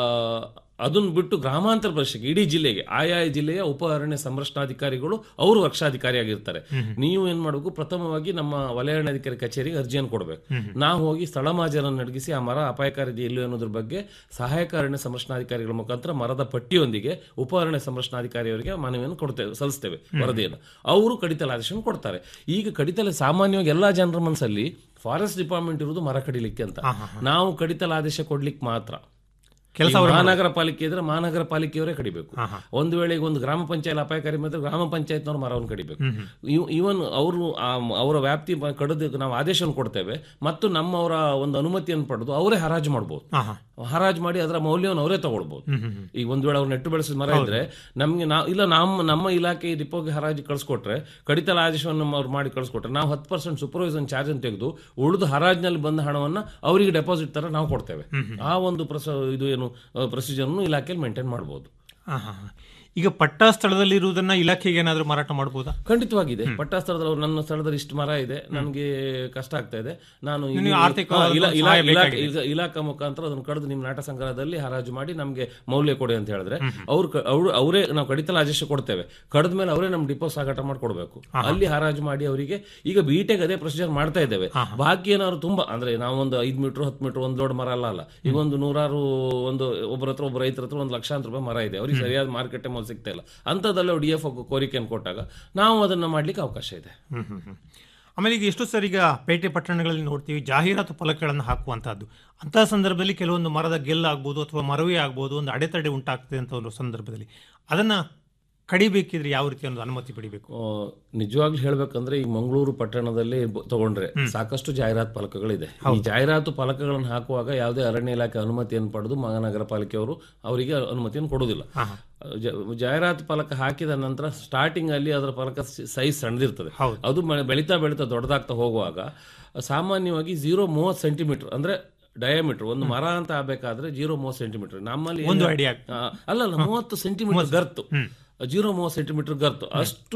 ಅದನ್ನ ಬಿಟ್ಟು ಗ್ರಾಮಾಂತರ ಪ್ರದೇಶಕ್ಕೆ ಇಡೀ ಜಿಲ್ಲೆಗೆ ಆಯಾಯ ಜಿಲ್ಲೆಯ ಉಪ ಅರಣ್ಯ ಸಂರಕ್ಷಣಾಧಿಕಾರಿಗಳು ಅವರು ವೃಕ್ಷಾಧಿಕಾರಿಯಾಗಿರ್ತಾರೆ ನೀವು ಏನ್ ಮಾಡಬೇಕು ಪ್ರಥಮವಾಗಿ ನಮ್ಮ ವಲಯ ಅರಣ್ಯಾಧಿಕಾರಿ ಕಚೇರಿಗೆ ಅರ್ಜಿಯನ್ನು ಕೊಡಬೇಕು ನಾವು ಹೋಗಿ ಸ್ಥಳ ಮಾಜರನ್ನು ನಡಗಿಸಿ ಆ ಮರ ಅಪಾಯಕಾರಿ ಇದೆ ಇಲ್ಲೋ ಅನ್ನೋದ್ರ ಬಗ್ಗೆ ಸಹಾಯಕ ಅರಣ್ಯ ಸಂರಕ್ಷಣಾಧಿಕಾರಿಗಳ ಮುಖಾಂತರ ಮರದ ಪಟ್ಟಿಯೊಂದಿಗೆ ಉಪ ಅರಣ್ಯ ಸಂರಕ್ಷಣಾಧಿಕಾರಿಯವರಿಗೆ ಮನವಿಯನ್ನು ಕೊಡ್ತೇವೆ ಸಲ್ಲಿಸ್ತೇವೆ ವರದಿಯನ್ನು ಅವರು ಕಡಿತಲ ಆದೇಶವನ್ನು ಕೊಡ್ತಾರೆ ಈಗ ಕಡಿತಲ ಸಾಮಾನ್ಯವಾಗಿ ಎಲ್ಲಾ ಜನರ ಮನಸ್ಸಲ್ಲಿ ಫಾರೆಸ್ಟ್ ಡಿಪಾರ್ಟ್ಮೆಂಟ್ ಇರುವುದು ಮರ ಕಡಿಲಿಕ್ಕೆ ಅಂತ ನಾವು ಕಡಿತಲ ಆದೇಶ ಕೊಡ್ಲಿಕ್ಕೆ ಮಾತ್ರ ಕೆಲಸ ಈ ಅವ್ರು ಮಹಾನಗರ ಪಾಲಿಕೆ ಇದ್ರೆ ಮಹಾನಗರ ಪಾಲಿಕೆಯವರೇ ಕಡಿಬೇಕು ಒಂದು ವೇಳೆ ಈಗ ಒಂದು ಗ್ರಾಮ ಪಂಚಾಯತ್ ಅಪಾಯಕಾರಿ ಮಾತ್ರ ಗ್ರಾಮ ಪಂಚಾಯತ್ನವ್ರು ಮರವನ್ನು ಕಡಿಬೇಕು ಇವನ್ ಅವರು ಅವರ ವ್ಯಾಪ್ತಿ ಮ- ಕಡಿದು ನಾವು ಆದೇಶವನ್ನು ಕೊಡ್ತೇವೆ ಮತ್ತು ನಮ್ಮವರ ಒಂದು ಅನುಮತಿಯನ್ನು ಪಡೆದು ಅವರೇ ಹರಾಜು ಮಾಡಬಹುದು ಹರಾಜು ಮಾಡಿ ಅದರ ಮೌಲ್ಯವನ್ನು ಅವರೇ ತಗೊಳ್ಬಹುದು ಈಗ ಒಂದು ವೇಳೆ ಅವ್ರು ನೆಟ್ಟು ಬೆಳೆಸಿದ ಮರ ಇದ್ರೆ ನಮ್ಗೆ ನಾವು ಇಲ್ಲ ನಮ್ಮ ನಮ್ಮ ಇಲಾಖೆ ಡಿಪೋಗೆ ಹರಾಜು ಕಳಿಸ್ಕೊಟ್ರೆ ಕಡಿತಲ ಆದೇಶವನ್ನು ಅವ್ರು ಮಾಡಿ ಕಳಿಸ್ಕೊಟ್ರೆ ನಾವು ಹತ್ತು ಪರ್ಸೆಂಟ್ ಸೂಪರ್ವೈಸನ್ ಚಾರ್ಜ್ ಅನ್ನು ತೆಗೆದು ಉಳಿದು ಹರಾಜಿನಲ್ಲಿ ಬಂದ ಹಣವನ್ನ ಅವರಿಗೆ ಡೆಪಾಸಿಟ್ ತರ ನಾವು ಕೊಡ್ತೇವೆ ಆ ಒಂದು ಪ್ರಸ ಇದು ಏನು ಪ್ರೊಸೀಜರ್ ಇಲಾಖೆಯಲ್ಲಿ ಮೇಂಟೈನ್ ಮಾಡಬಹುದು ಆ, ಹಾ, ಹಾ. ಈಗ ಪಟ್ಟ ಸ್ಥಳದಲ್ಲಿ ಇರುವುದನ್ನ ಇಲಾಖೆಗೆ ಏನಾದರೂ ಮಾರಾಟ ಮಾಡಬಹುದಾ ಖಂಡಿತವಾಗಿದೆ ಪಟ್ಟ ಸ್ಥಳದಲ್ಲಿ ಅವ್ರು ನನ್ನ ಸ್ಥಳದಲ್ಲಿ ಇಷ್ಟು ಮರ ಇದೆ ನನಗೆ ಕಷ್ಟ ಆಗ್ತಾ ಇದೆ ನಾನು ಇಲ್ಲಿ- ನೀವು ಆರ್ಥಿಕ ಹಾ, ಇಲ್ಲ- ಇಲ್ಲ- ಸಹಾಯ ಇಲಾಖೆ- ಬೇಕಾಗಿದೆ. ಈಗ ಇಲಾಖಾ ಮುಖಾಂತರ ಅದನ್ನು ಕಳೆದು ನಿಮ್ಮ ನಾಟ ಸಂಗ್ರಹದಲ್ಲಿ ಹರಾಜು ಮಾಡಿ ನಮಗೆ ಮೌಲ್ಯ ಕೊಡಿ ಅಂತ ಹೇಳಿದ್ರೆ ಅವ್ರು ಕ- ಅವ್ರು ಅವರೇ ನಾವು ಕಡಿತಲ ಆದೇಶ ಕೊಡ್ತೇವೆ ಕಡಿದ ಮೇಲೆ ಅವರೇ ನಮ್ಮ ಡಿಪೋ ಸಾಗಾಟ ಮಾಡಿ ಕೊಡಬೇಕು ಅಲ್ಲಿ ಹರಾಜು ಮಾಡಿ ಅವರಿಗೆ ಈಗ ಬಿಟೆಕ್ ಅದೇ ಪ್ರೊಸೀಜರ್ ಮಾಡ್ತಾ ಇದ್ದೇವೆ ಬಾಕಿ ಏನಾದ್ರು ತುಂಬಾ ಅಂದ್ರೆ ನಾವು ಒಂದು ಐದು ಮೀಟರ್ ಹತ್ತು ಮೀಟರ್ ಒಂದು ಲೋಡ್ ಮರ ಅಲ್ಲ ಅಲ್ಲ ಈಗ ಒಂದು ನೂರಾರು ಒಂದು ಒಬ್ಬರ ಹತ್ರ ಒಬ್ಬ ರೈತರ ಹತ್ರ ಒಂದು ಲಕ್ಷಾಂತರ ರೂಪಾಯಿ ಮರ ಇದೆ ಅವ್ರಿಗೆ ಸರಿಯಾದ ಮಾರ್ಕೆಟ್ ಮೌಲ್ಯ ಸಿಗ್ತಾ ಇಲ್ಲ ಅಂಥದ್ದೆಲ್ಲ ಡಿ ಎಫ್ ಕೋರಿಕೆಯನ್ನು ಕೊಟ್ಟಾಗ ನಾವು ಅದನ್ನ ಮಾಡ್ಲಿಕ್ಕೆ ಅವಕಾಶ ಇದೆ ಹ್ಮ್, ಹ್ಮ್, ಹ್ಮ್. ಆಮೇಲೆ ಈಗ ಎಷ್ಟು ಸರಿ ಈಗ ಪೇಟೆ ಪಟ್ಟಣಗಳಲ್ಲಿ ನೋಡ್ತೀವಿ ಜಾಹೀರಾತು ಫಲಕಗಳನ್ನು ಹಾಕುವಂತಹದ್ದು ಅಂತಹ ಸಂದರ್ಭದಲ್ಲಿ ಕೆಲವೊಂದು ಮರದ ಗೆಲ್ಲಾಗ್ಬೋದು ಅಥವಾ ಮರವೇ ಆಗ್ಬೋದು ಒಂದು ಅಡೆತಡೆ ಉಂಟಾಗ್ತದೆ ಅಂತ ಒಂದು ಸಂದರ್ಭದಲ್ಲಿ ಅದನ್ನ ಕಡಿಬೇಕಿದ್ರೆ ಯಾವ ರೀತಿ ಒಂದು ಅನುಮತಿ ಪಡಿಬೇಕು ಆ, ನಿಜವಾಗ್ಲೂ ಹೇಳ್ಬೇಕಂದ್ರೆ ಈ ಮಂಗಳೂರು ಪಟ್ಟಣದಲ್ಲಿ ಬ- ತಗೊಂಡ್ರೆ ಸಾಕಷ್ಟು ಜಾಹೀರಾತು ಫಲಕಗಳಿದೆ ಈ ಜಾಹೀರಾತು ಫಲಕಗಳನ್ನು ಹಾಕುವಾಗ ಯಾವುದೇ ಅರಣ್ಯ ಇಲಾಖೆ ಅನುಮತಿಯನ್ನು ಪಡೆದು ಮಹಾನಗರ ಪಾಲಿಕೆಯವರು ಅವರಿಗೆ ಅನುಮತಿಯನ್ನು ಕೊಡುವುದಿಲ್ಲ ಜ- ಜಾಹೀರಾತು ಫಲಕ ಹಾಕಿದ ನಂತರ ಸ್ಟಾರ್ಟಿಂಗ್ ಅಲ್ಲಿ ಅದರ ಫಲಕ ಸೈಜ್ ಸಣ್ಣದಿರ್ತದೆ ಅದು ಮ- ಬೆಳೀತಾ ಬೆಳೀತಾ ದೊಡ್ಡದಾಗ್ತಾ ಹೋಗುವಾಗ ಸಾಮಾನ್ಯವಾಗಿ ಜೀರೋ ಮೂವತ್ತು ಸೆಂಟಿಮೀಟರ್ ಅಂದ್ರೆ ಡಯಾಮೀಟರ್ ಒಂದು ಮರ ಅಂತ ಆಗ್ಬೇಕಾದ್ರೆ ಜೀರೋ ಮೂವತ್ತು ಸೆಂಟಿಮೀಟರ್ ನಮ್ಮಲ್ಲಿ ಒಂದು ಏನು- ಅಡಿ ಆ, ಅಲ್ಲಲ್ಲ ಮೂವತ್ತು ಸೆಂಟಿಮೀಟರ್ ಗರ್ತು ಜೀರೋ ಮೂವತ್ತು ಸೆಂಟಿಮೀಟರ್ ಗರ್ತು ಅಷ್ಟು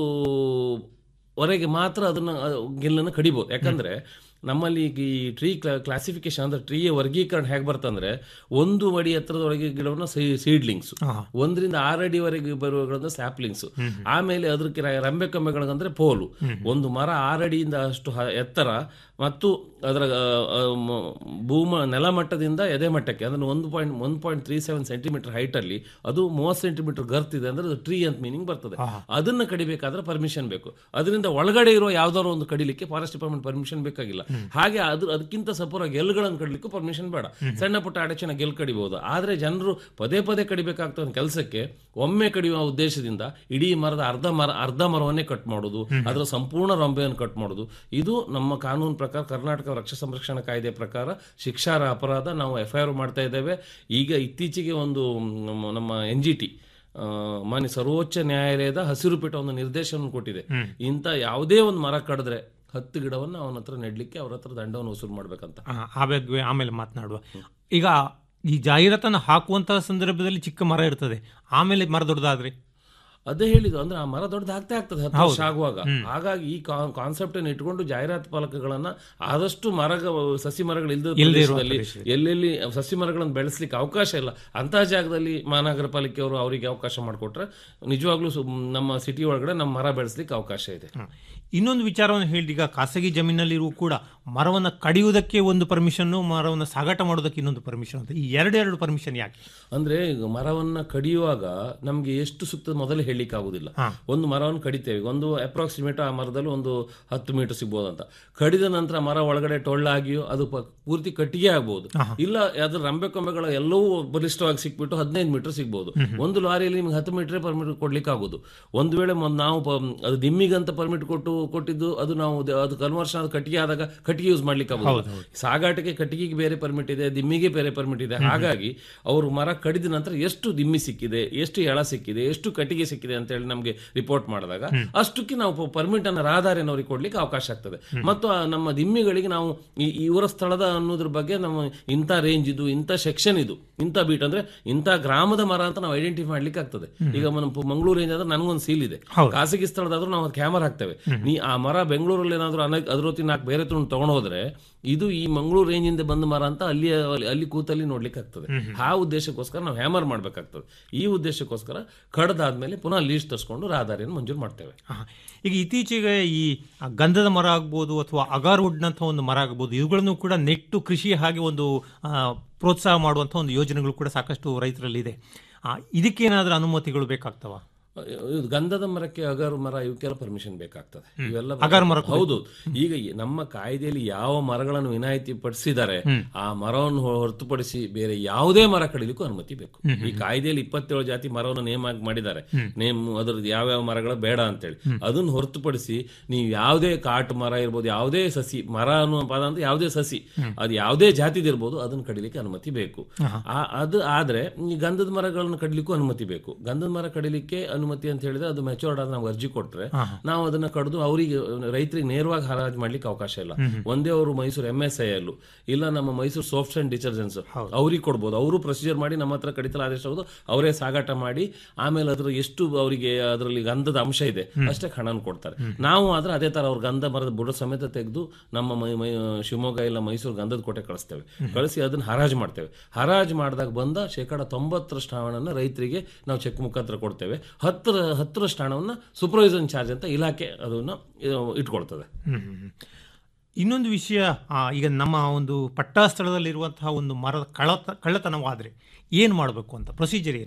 ವರೆಗೆ ಮಾತ್ರ ಅದನ್ನ ಆ, ಗೆಲ್ಲನ್ನು ಕಡಿಬಹುದು ಯಾಕಂದ್ರೆ ನಮ್ಮಲ್ಲಿ ಈಗ ಈ ಟ್ರೀ ಕ್ಲಾಸಿಫಿಕೇಶನ್ ಅಂದ್ರೆ ಟ್ರೀಯ ವರ್ಗೀಕರಣ ಹೇಗೆ ಬರ್ತಂದ್ರೆ ಒಂದು ಅಡಿ ಎತ್ತರದೊಳಗೆ ಗಿಡವನ್ನ ಸೀಡ್ಲಿಂಗ್ಸ್ ಒಂದರಿಂದ ಆರು ಅಡಿವರೆಗೆ ಬರುವಗಳನ್ನ ಸ್ಯಾಪ್ಲಿಂಗ್ಸ್ ಆಮೇಲೆ ಅದಕ್ಕೆ ರ- ರೆಂಬೆ ಕೊಂಬೆಗಳಂದ್ರೆ ಪೋಲು ಒಂದು ಮರ ಆರು ಅಡಿಯಿಂದ ಅಷ್ಟು ಹ- ಎತ್ತರ ಮತ್ತು ಅದರ ಆ, ಆ, ಮ- ಭೂಮ ನೆಲಮಟ್ಟದಿಂದ ಎದೆ ಮಟ್ಟಕ್ಕೆ ಅಂದ್ರೆ ಒಂದು point one point three seven centimetre height ಅಲ್ಲಿ ಅದು ಮೂವತ್ತು ಸೆಂಟಿಮೀಟರ್ ಗರ್ತ್ ಇದೆ ಅಂದ್ರೆ ಅದು ಟ್ರೀ ಅಂತ ಮೀನಿಂಗ್ ಬರ್ತದೆ ಅದನ್ನ ಕಡಿಬೇಕಾದ್ರೆ ಪರ್ಮಿಷನ್ ಬೇಕು ಅದರಿಂದ ಒಳಗಡೆ ಇರೋ ಯಾವ್ದಾದ್ರು ಒಂದು ಕಡಿಲಿಕ್ಕೆ ಫಾರೆಸ್ಟ್ ಡಿಪಾರ್ಟ್ಮೆಂಟ್ ಪರ್ಮಿಷನ್ ಬೇಕಾಗಿಲ್ಲ ಹಾಗೆ ಅದು ಅದಕ್ಕಿಂತ ಸಪೂರ ಗೆಲ್ಗಳನ್ನು ಕಡಿಲಿಕ್ಕೂ ಪರ್ಮಿಷನ್ ಬೇಡ ಸಣ್ಣ ಪುಟ್ಟ ಅಡಚಣೆ ಗೆಲ್ ಕಡಿಬಹುದು ಆದ್ರೆ ಜನರು ಪದೇ ಪದೇ ಕಡಿಬೇಕಾಗ್ತದೆ ಕೆಲಸಕ್ಕೆ ಒಮ್ಮೆ ಕಡಿಯುವ ಉದ್ದೇಶದಿಂದ ಇಡೀ ಮರದ ಅರ್ಧ ಮರ ಅರ್ಧ ಮರವನ್ನೇ ಕಟ್ ಮಾಡೋದು ಅದರ ಸಂಪೂರ್ಣ ರಂಬೆಯನ್ನು ಕಟ್ ಮಾಡೋದು ಇದು ನಮ್ಮ ಕಾನೂನು ಪ್ರಕಾರ ಕರ್ನಾಟಕ ವೃಕ್ಷ ಸಂರಕ್ಷಣಾ ಕಾಯ್ದೆ ಪ್ರಕಾರ ಶಿಕ್ಷಾರ್ಹ ಅಪರಾಧ ನಾವು ಎಫ್ ಐ ಆರ್ ಮಾಡ್ತಾ ಇದ್ದೇವೆ ಈಗ ಇತ್ತೀಚೆಗೆ ಒಂದು ನಮ್ಮ- ನಮ್ಮ ಎನ್ ಜಿ ಟಿ ಮಾನ್ಯ ಸರ್ವೋಚ್ಚ ನ್ಯಾಯಾಲಯದ ಹಸಿರು ಪೀಠ ಒಂದು ನಿರ್ದೇಶನ ಕೊಟ್ಟಿದೆ ಇಂಥ ಯಾವುದೇ ಒಂದು ಮರ ಕಡಿದ್ರೆ ಹತ್ತು ಗಿಡವನ್ನು ಅವನ ಹತ್ರ ನೆಡ್ಲಿಕ್ಕೆ ಅವ್ರ ಹತ್ರ ದಂಡವನ್ನು ವಸೂಲು ಮಾಡ್ಬೇಕಂತ ಆ, ಆ ಬಗ್ಗೆ ಆಮೇಲೆ ಮಾತನಾಡುವ ಈಗ ಈ ಜಾಹೀರಾತನ್ನು ಹಾಕುವಂತಹ ಸಂದರ್ಭದಲ್ಲಿ ಚಿಕ್ಕ ಮರ ಇರ್ತದೆ ಆಮೇಲೆ ಮರ ದೊಡ್ಡದಾದ್ರೆ ಅದೇ ಹೇಳಿದ್ದು ಅಂದ್ರೆ ಆ ಮರ ದೊಡ್ಡದಾಗ್ತಾ ಆಗ್ತದೆ ಹತ್ತು ವರ್ಷ ಹೌದು. ಆಗುವಾಗ ಹ್ಮ್. ಹಾಗಾಗಿ ಈ ಕಾನ್ಸೆಪ್ಟ್ ಅನ್ನು ಇಟ್ಕೊಂಡು ಜಾಹೀರಾತು ಫಲಕಗಳನ್ನ ಆದಷ್ಟು ಮರ ಸಸಿ ಮರಗಳು ಇಲ್ಲದ ಇಲ್ದೇ ಇರುವ ಪ್ರದೇಶದಲ್ಲಿ ಪ್ರದೇಶದಲ್ಲಿ. ಎಲ್ಲೆಲ್ಲಿ ಸಸಿ ಮರಗಳನ್ನು ಬೆಳೆಸಲಿಕ್ಕೆ ಅವಕಾಶ ಇಲ್ಲ ಅಂತಹ ಜಾಗದಲ್ಲಿ ಮಹಾನಗರ ಪಾಲಿಕೆಯವರು ಅವರಿಗೆ ಅವಕಾಶ ಮಾಡಿಕೊಟ್ರೆ ನಿಜವಾಗ್ಲೂ ಸು- ನಮ್ಮ ಸಿಟಿ ಒಳಗಡೆ ನಮ್ಮ ಮರ ಬೆಳೆಸಲಿಕ್ಕೆ ಅವಕಾಶ ಇದೆ ಇನ್ನೊಂದು ವಿಚಾರವನ್ನು ಹೇಳಿ ಈಗ ಖಾಸಗಿ ಜಮೀನಲ್ಲಿರುವ ಕೂಡ ಮರವನ್ನು ಕಡಿಯುವುದಕ್ಕೆ ಒಂದು ಪರ್ಮಿಷನ್ ಮರವನ್ನು ಸಾಗಾಟ ಮಾಡೋದಕ್ಕೆ ಇನ್ನೊಂದು ಪರ್ಮಿಷನ್ ಅಂತ ಈ ಎರಡೆರಡು ಪರ್ಮಿಷನ್ ಯಾಕೆ ಅಂದ್ರೆ ಈಗ ಮರವನ್ನ ಕಡಿಯುವಾಗ ನಮ್ಗೆ ಎಷ್ಟು ಸುತ್ತ ಮೊದಲು ಹೇಳಲಿಕ್ಕೆ ಆಗುದಿಲ್ಲ ಒಂದು ಮರವನ್ನು ಕಡಿತೇವೆ ಒಂದು ಅಪ್ರಾಕ್ಸಿಮೇಟ್ ಆ ಮರದಲ್ಲಿ ಒಂದು ಹತ್ತು ಮೀಟರ್ ಸಿಗ್ಬೋದು ಅಂತ ಕಡಿದ ನಂತರ ಮರ ಒಳಗಡೆ ಟೊಳ್ಳಾಗಿಯೋ ಅದು ಪ- ಪೂರ್ತಿ ಕಟ್ಟಿಗೆ ಆಗ್ಬಹುದು ಇಲ್ಲ ಅದ್ರ ರಂಬೆ ಕೊಂಬೆಗಳ ಎಲ್ಲವೂ ಬಲಿಷ್ಠವಾಗಿ ಸಿಕ್ಬಿಟ್ಟು ಹದಿನೈದು ಮೀಟರ್ ಸಿಗ್ಬೋದು ಒಂದು ಲಾರಿಯಲ್ಲಿ ನಿಮ್ಗೆ ಹತ್ತು ಮೀಟರ್ ಪರ್ಮಿಟ್ ಕೊಡ್ಲಿಕ್ಕೆ ಆಗೋದು ಒಂದು ವೇಳೆ ಮೊನ್ನೆ ನಾವು ಪ- ಅದು ದಿಮ್ಮಿಗಂತ ಪರ್ಮಿಟ್ ಕೊಟ್ಟು ಕೊಟ್ಟಿದ್ದು ಅದು ನಾವು ದ- ಅದು ಕನ್ವರ್ಷನ್ ಅದು ಕಟ್ಟಿಗೆ ಆದಾಗ ಕಟ್ಟಿಗೆ ಯೂಸ್ ಮಾಡ್ಲಿಕ್ಕೆ ಆಗೋದು ಸಾಗಾಟಕ್ಕೆ ಕಟ್ಟಿಗೆಗೆ ಬೇರೆ ಪರ್ಮಿಟ್ ಇದೆ ದಿಮ್ಮಿಗೆ ಬೇರೆ ಪರ್ಮಿಟ್ ಇದೆ ಹಾಗಾಗಿ ಅವರು ಮರ ಕಡಿದ ನಂತರ ಎಷ್ಟು ದಿಮ್ಮಿ ಸಿಕ್ಕಿದೆ ಎಷ್ಟು ಎಳ ಸಿಕ್ಕಿದೆ ಎಷ್ಟು ಕಟ್ಟಿಗೆ ಸಿಕ್ಕಿದೆ ಅಂತ ಹೇಳಿ ನಮಗೆ ರಿಪೋರ್ಟ್ ಮಾಡಿದಾಗ ಅಷ್ಟಕ್ಕೆ ನಾವು ಪರ್ಮಿಟ್ ಅನ್ನ ರಾಧಾರಿನವರಿಗೆ ಕೊಡ್ಲಿಕ್ಕೆ ಅವಕಾಶ ಆಗ್ತದೆ ಮತ್ತು ಆ ನಮ್ಮ ದಿಮ್ಮಿಗಳಿಗೆ ನಾವು ಈ- ಇವರ ಸ್ಥಳದ ಅನ್ನೋದ್ರ ಬಗ್ಗೆ ನಮ್ಮ ಇಂಥ ರೇಂಜ್ ಇದು ಇಂಥ ಸೆಕ್ಷನ್ ಇದು ಇಂಥ ಬೀಟ್ ಅಂದ್ರೆ ಇಂಥ ಗ್ರಾಮದ ಮರ ಅಂತ ನಾವು ಐಡೆಂಟಿಫೈ ಮಾಡ್ಲಿಕ್ಕೆ ಆಗ್ತದೆ ಈಗ ನಮ್ಮ ಮಂಗಳೂರು ರೇಂಜ್ ಆದ್ರೆ ನನಗೊಂದು ಸೀಲ್ ಇದೆ ಖಾಸಗಿ ಸ್ಥಳದಾದ್ರೂ ನಾವು ಕ್ಯಾಮರಾ ಹಾಕ್ತೇವೆ ನೀ ಆ ಮರ ಬೆಂಗಳೂರಲ್ಲಿ ಏನಾದ್ರು ಅನ ಅದ್ರೊತ್ತಿ ನಾಲ್ಕು ಬೇರೆ ತುಣ್ ತಗೊಂಡು ಹೋದ್ರೆ ಇದು ಈ ಮಂಗಳೂರು ರೇಂಜ್ ಇಂದ ಬಂದ ಮರ ಅಂತ ಅಲ್ಲಿ ಅಲ್ಲಿ ಕೂತಲ್ಲಿ ನೋಡ್ಲಿಕ್ಕೆ ಆಗ್ತದೆ ಆ ಉದ್ದೇಶಕ್ಕೋಸ್ಕರ ನಾವು ಹ್ಯಾಮರ್ ಮಾಡ್ಬೇಕಾಗ್ತದೆ ಈ ಉದ್ದೇಶಕ್ಕೋಸ್ಕರ ಕಡ್ದಾದ್ಮೇಲೆ ಪುನಃ ಲೀಸ್ಟ್ ತರಿಸ್ಕೊಂಡು ರಾಧಾರಿಯನ್ನು ಮಂಜೂರು ಮಾಡ್ತೇವೆ ಆಹಾ. ಈಗ ಇತ್ತೀಚೆಗೆ ಈ ಗಂಧದ ಮರ ಆಗ್ಬೋದು ಅಥವಾ ಅಗಾರ್ವುಡ್ನಂಥ ಒಂದು ಮರ ಆಗ್ಬೋದು ಇವುಗಳನ್ನು ಕೂಡ ನೆಟ್ಟು ಕೃಷಿ ಹಾಗೆ ಒಂದು ಆ, ಪ್ರೋತ್ಸಾಹ ಮಾಡುವಂಥ ಒಂದು ಯೋಜನೆಗಳು ಕೂಡ ಸಾಕಷ್ಟು ರೈತರಲ್ಲಿ ಇದೆ ಆ, ಇದಕ್ಕೇನಾದ್ರೂ ಅನುಮತಿಗಳು ಬೇಕಾಗ್ತವ ಇದು ಗಂಧದ ಮರಕ್ಕೆ ಅಗಾರು ಮರ ಇವಕ್ಕೆಲ್ಲ ಪರ್ಮಿಷನ್ ಬೇಕಾಗ್ತದೆ ಇವೆಲ್ಲ ಅಗಾರು ಮರಕ್ಕೂ ಹೌದು ಈಗ ಈ ನಮ್ಮ ಕಾಯ್ದೆಯಲ್ಲಿ ಯಾವ ಮರಗಳನ್ನು ವಿನಾಯಿತಿ ಪಡಿಸಿದ್ದಾರೆ ಆ ಮರವನ್ನು ಹೊ- ಹೊರತುಪಡಿಸಿ ಬೇರೆ ಯಾವುದೇ ಮರ ಕಡಿಲಿಕ್ಕೂ ಅನುಮತಿ ಬೇಕು ಈ ಕಾಯ್ದೆಯಲ್ಲಿ ಇಪ್ಪತ್ತೇಳು ಜಾತಿ ಮರವನ್ನು ನೇಮ್ ಆಗಿ ಮಾಡಿದ್ದಾರೆ ನೇಮ್ ಅದ್ರದ್ದು ಯಾವ್ಯಾವ ಮರಗಳು ಬೇಡ ಅಂತೇಳಿ ಅದನ್ನು ಹೊರತುಪಡಿಸಿ ನೀವು ಯಾವುದೇ ಕಾಟು ಮರ ಇರ್ಬೋದು ಯಾವುದೇ ಸಸಿ ಮರ ಅನ್ನುವ ಪದ ಅಂದ್ರೆ ಯಾವುದೇ ಸಸಿ ಅದು ಯಾವುದೇ ಜಾತಿದಿರ್ಬೋದು ಅದನ್ನು ಕಡಿಲಿಕ್ಕೆ ಅನುಮತಿ ಬೇಕು ಆ- ಅದು ಆದ್ರೆ ಈ ಗಂಧದ ಮರಗಳನ್ನು ಕಡಿಲಿಕ್ಕೂ ಅನುಮತಿ ಬೇಕು ಗಂಧದ ಮರ ಕಡಿಲಿಕ್ಕೆ ಅನುಮತಿ ಅಂತ ಹೇಳಿದ್ರೆ ಅದು ಮೆಚೂರ್ಡ್ ಆದ ನಾವು ಅರ್ಜಿ ಕೊಟ್ರೆ ನಾವು ಅದನ್ನ ಕಡಿದು ಅವರಿಗೆ ರೈತರಿಗೆ ನೇರವಾಗಿ ಹರಾಜು ಮಾಡ್ಲಿಕ್ಕೆ ಅವಕಾಶ ಇಲ್ಲ ಒಂದೇ ಅವರು ಮೈಸೂರು ಎಂ ಎಸ್ ಐ ಅಲ್ಲೂ ಇಲ್ಲ ನಮ್ಮ ಮೈಸೂರು ಸಾಫ್ಟ್ ಅಂಡ್ ಡಿಟರ್ಜೆಂಟ್ಸ್ ಅವ್ರಿಗೆ ಕೊಡ್ಬೋದು ಅವರು ಪ್ರೊಸೀಜರ್ ಮಾಡಿ ನಮ್ಮ ಹತ್ರ ಕಡಿತಲ ಆದೇಶ ಆಗೋದು ಅವರೇ ಸಾಗಾಟ ಮಾಡಿ ಆಮೇಲೆ ಅದ್ರ ಎಷ್ಟು ಅವರಿಗೆ ಅದರಲ್ಲಿ ಗಂಧದ ಅಂಶ ಇದೆ ಅಷ್ಟೇ ಹಣನ ಕೊಡ್ತಾರೆ ನಾವು ಆದ್ರೆ ಅದೇ ತರ ಅವ್ರ ಗಂಧ ಮರದ ಬುಡ ಸಮೇತ ತೆಗೆದು ನಮ್ಮ ಮೈ ಮೈ ಶಿವಮೊಗ್ಗ ಇಲ್ಲ ಮೈಸೂರು ಗಂಧದ ಕೋಟೆ ಕಳಿಸ್ತೇವೆ ಕಳಿಸಿ ಅದನ್ನ ಹರಾಜು ಮಾಡ್ತೇವೆ ಹರಾಜು ಮಾಡಿದಾಗ ಬಂದ ಶೇಕಡ ತೊಂಬತ್ತರಷ್ಟು ಹಣವನ್ನು ರೈತರಿಗೆ ನಾವು ಚೆಕ್ ಮುಖಾಂತರ ಕೊಡ್ತೇವೆ ಹತ್ತರ ಹತ್ತರಷ್ಟು ಹಣವನ್ನು ಸೂಪರ್ವೈಸನ್ ಚಾರ್ಜ್ ಅಂತ ಇಲಾಖೆ ಅದನ್ನ ಆ, ಇಟ್ಕೊಳ್ತದೆ ಹ್ಮ್, ಹ್ಮ್, ಹ್ಮ್. ಇನ್ನೊಂದು ವಿಷಯ ಆ, ಈಗ ನಮ್ಮ ಒಂದು ಪಟ್ಟಾ ಸ್ಥಳದಲ್ಲಿರುವಂತಹ ಒಂದು ಮರದ ಕಳ್ಳತ ಕಳ್ಳತನವಾದರೆ ಏನು ಮಾಡಬೇಕು ಅಂತ ಪ್ರೊಸೀಜರ್ ಏನು